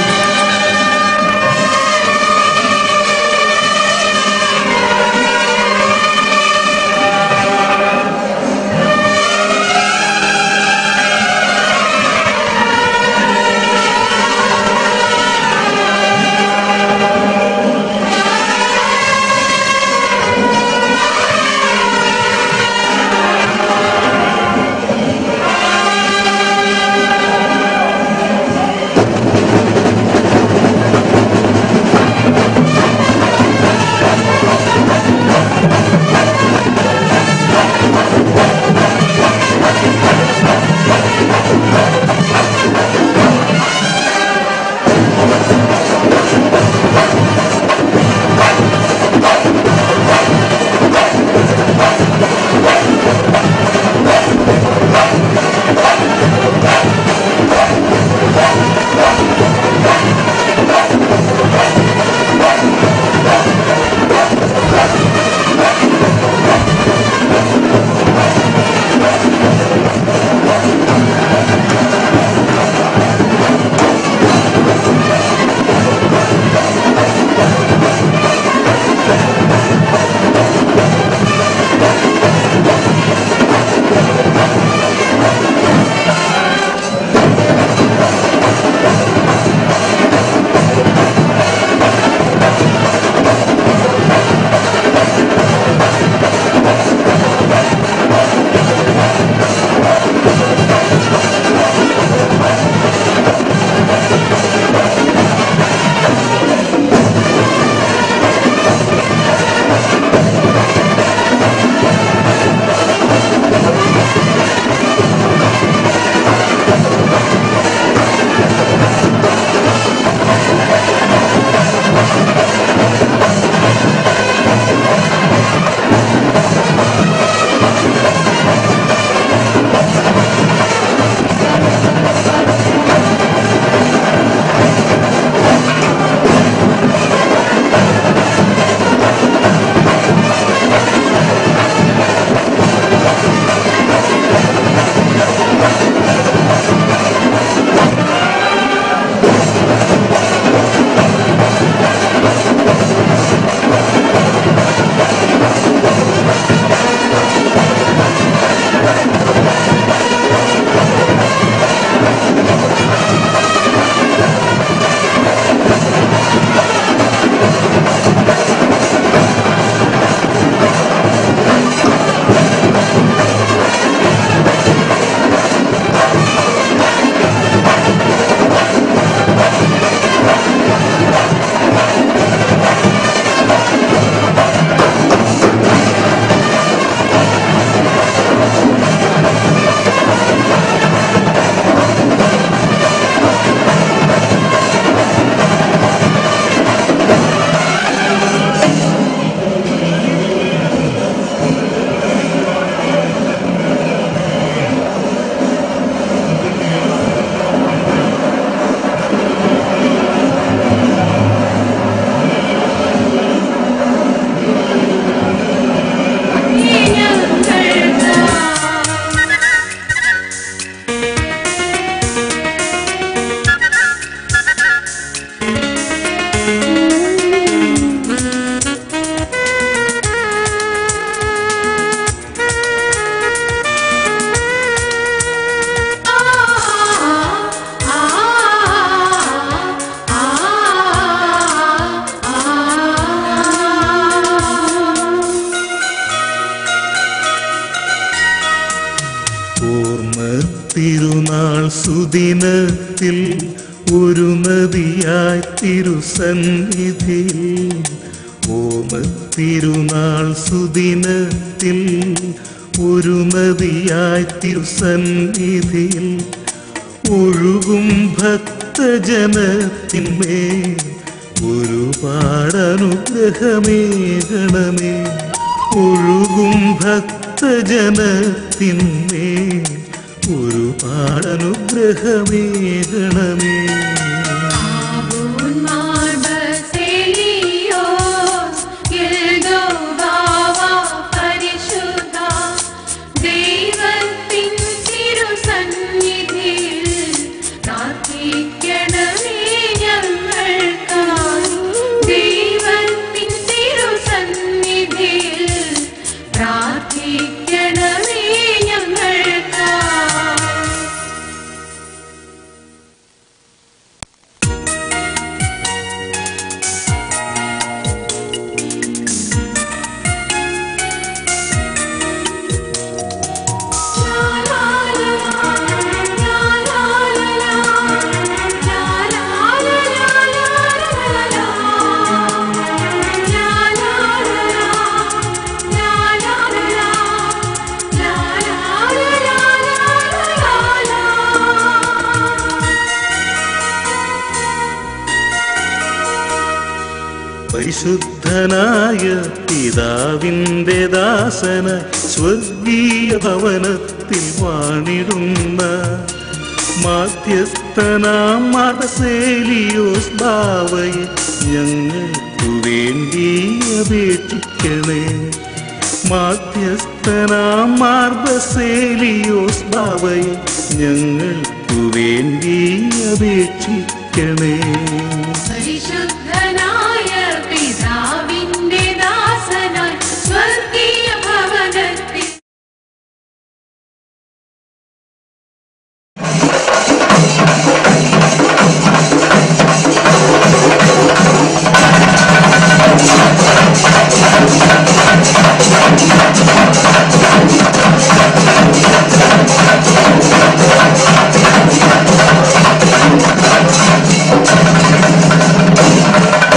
തിരുനാൾ സുദിനത്തിൽ ഒരു നദിയായി തിരുസന്നിധിയിൽ ഓമ തിരുനാൾ സുദിനത്തിൽ ഒരു നദിയായി തിരുസന്നിധിയിൽ ഒഴുകും ഭക്തജനത്തിന്മേൽ ഒരുപാടനുഗ്രഹമേകണമേ ഒഴുകും ഭക്തജനത്തിന്മേൽ ഒരുപാടനുഗ്രഹമേകണമേ പരിശുദ്ധനായ പിതാവിൻ്റെ ദാസന സ്വർഗീയ ഭവനത്തിൽ വാണിടുന്ന മാധ്യസ്ഥനാം മാർസേലിയോസ് ബാവയെ ഞങ്ങൾക്കു വേണ്ടി അപേക്ഷിക്കണേ മാധ്യസ്ഥനാം മാർബസേലിയോസ് ബാവയെ ഞങ്ങൾക്കു വേണ്ടി അപേക്ഷിക്കണേ പരിശുദ്ധനായ പിതാവിന്റെ ദാസനായി സ്വർഗീയ ഭവനത്തിൽ ും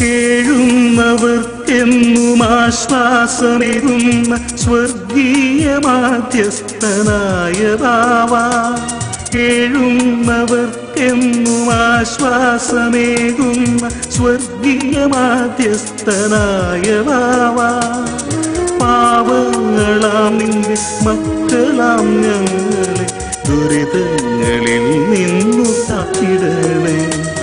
കേഴുന്നവർക്കെന്നും ആശ്വാസമേകുന്ന സ്വർഗീയ മാധ്യസ്ഥനായ ബാവ കേഴുന്നവർക്കെന്നും ആശ്വാസമേകുന്ന സ്വർഗീയ മാധ്യസ്ഥനായ ബാവ പാവങ്ങളാം നിന്റെ മക്കളാം ഞങ്ങളെ ദുരിതങ്ങളിൽ നിന്നു കാത്തിടണേ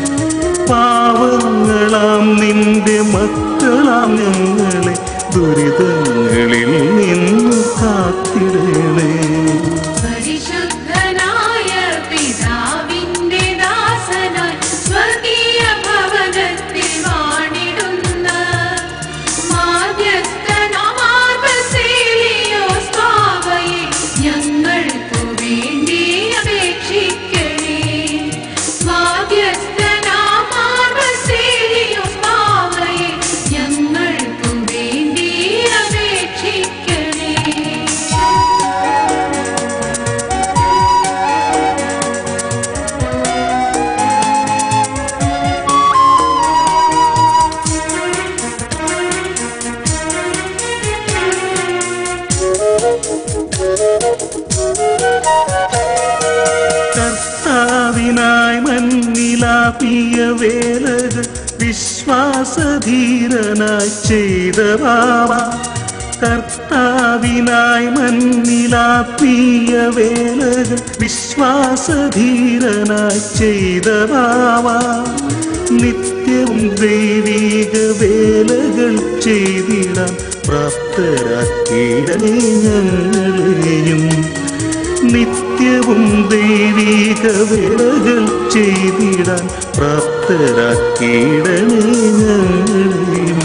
പാവങ്ങളാം നിന്റെ മക്കളാം ഞങ്ങളെ ദുരിതങ്ങളിൽ നിന്നു കാത്തിടണേ പരിശുദ്ധനായ പിതാവിന്റെ ദാസനായി സ്വർഗീയ ഭവനത്തിൽ വാണിടുന്ന മാധ്യസ്ഥനാമാർബസേലിയോസ് ബാവയെ ഞങ്ങൾക്കു വേണ്ടി അപേക്ഷിക്കണേ മാധ്യസ്ഥനാമാർബസേലിയോസ് ബാവയെ ഞങ്ങൾക്കു വേണ്ടി അപേക്ഷിക്കണേ കർത്താവിനായി മണ്ണിലാപ്പിയ വേലകൾ വിശ്വാസധീരനായി ചെയ്ത ബാബ കർത്താവിനായി മണ്ണിലാപ്പിയ വേലകൾ വിശ്വാസധീരനായി ചെയ്ത ബാബ നിത്യവും ദൈവിക വേലകൾ ചെയ്തിടാൻ പ്രാപ്തരാക്കിയിടേ ഞങ്ങളെയും നിത്യവും ദൈവിക വേലകൾ ചെയ്തിടാൻ പ്രാപ്തരാക്കിയിടണേ ഞങ്ങളെയും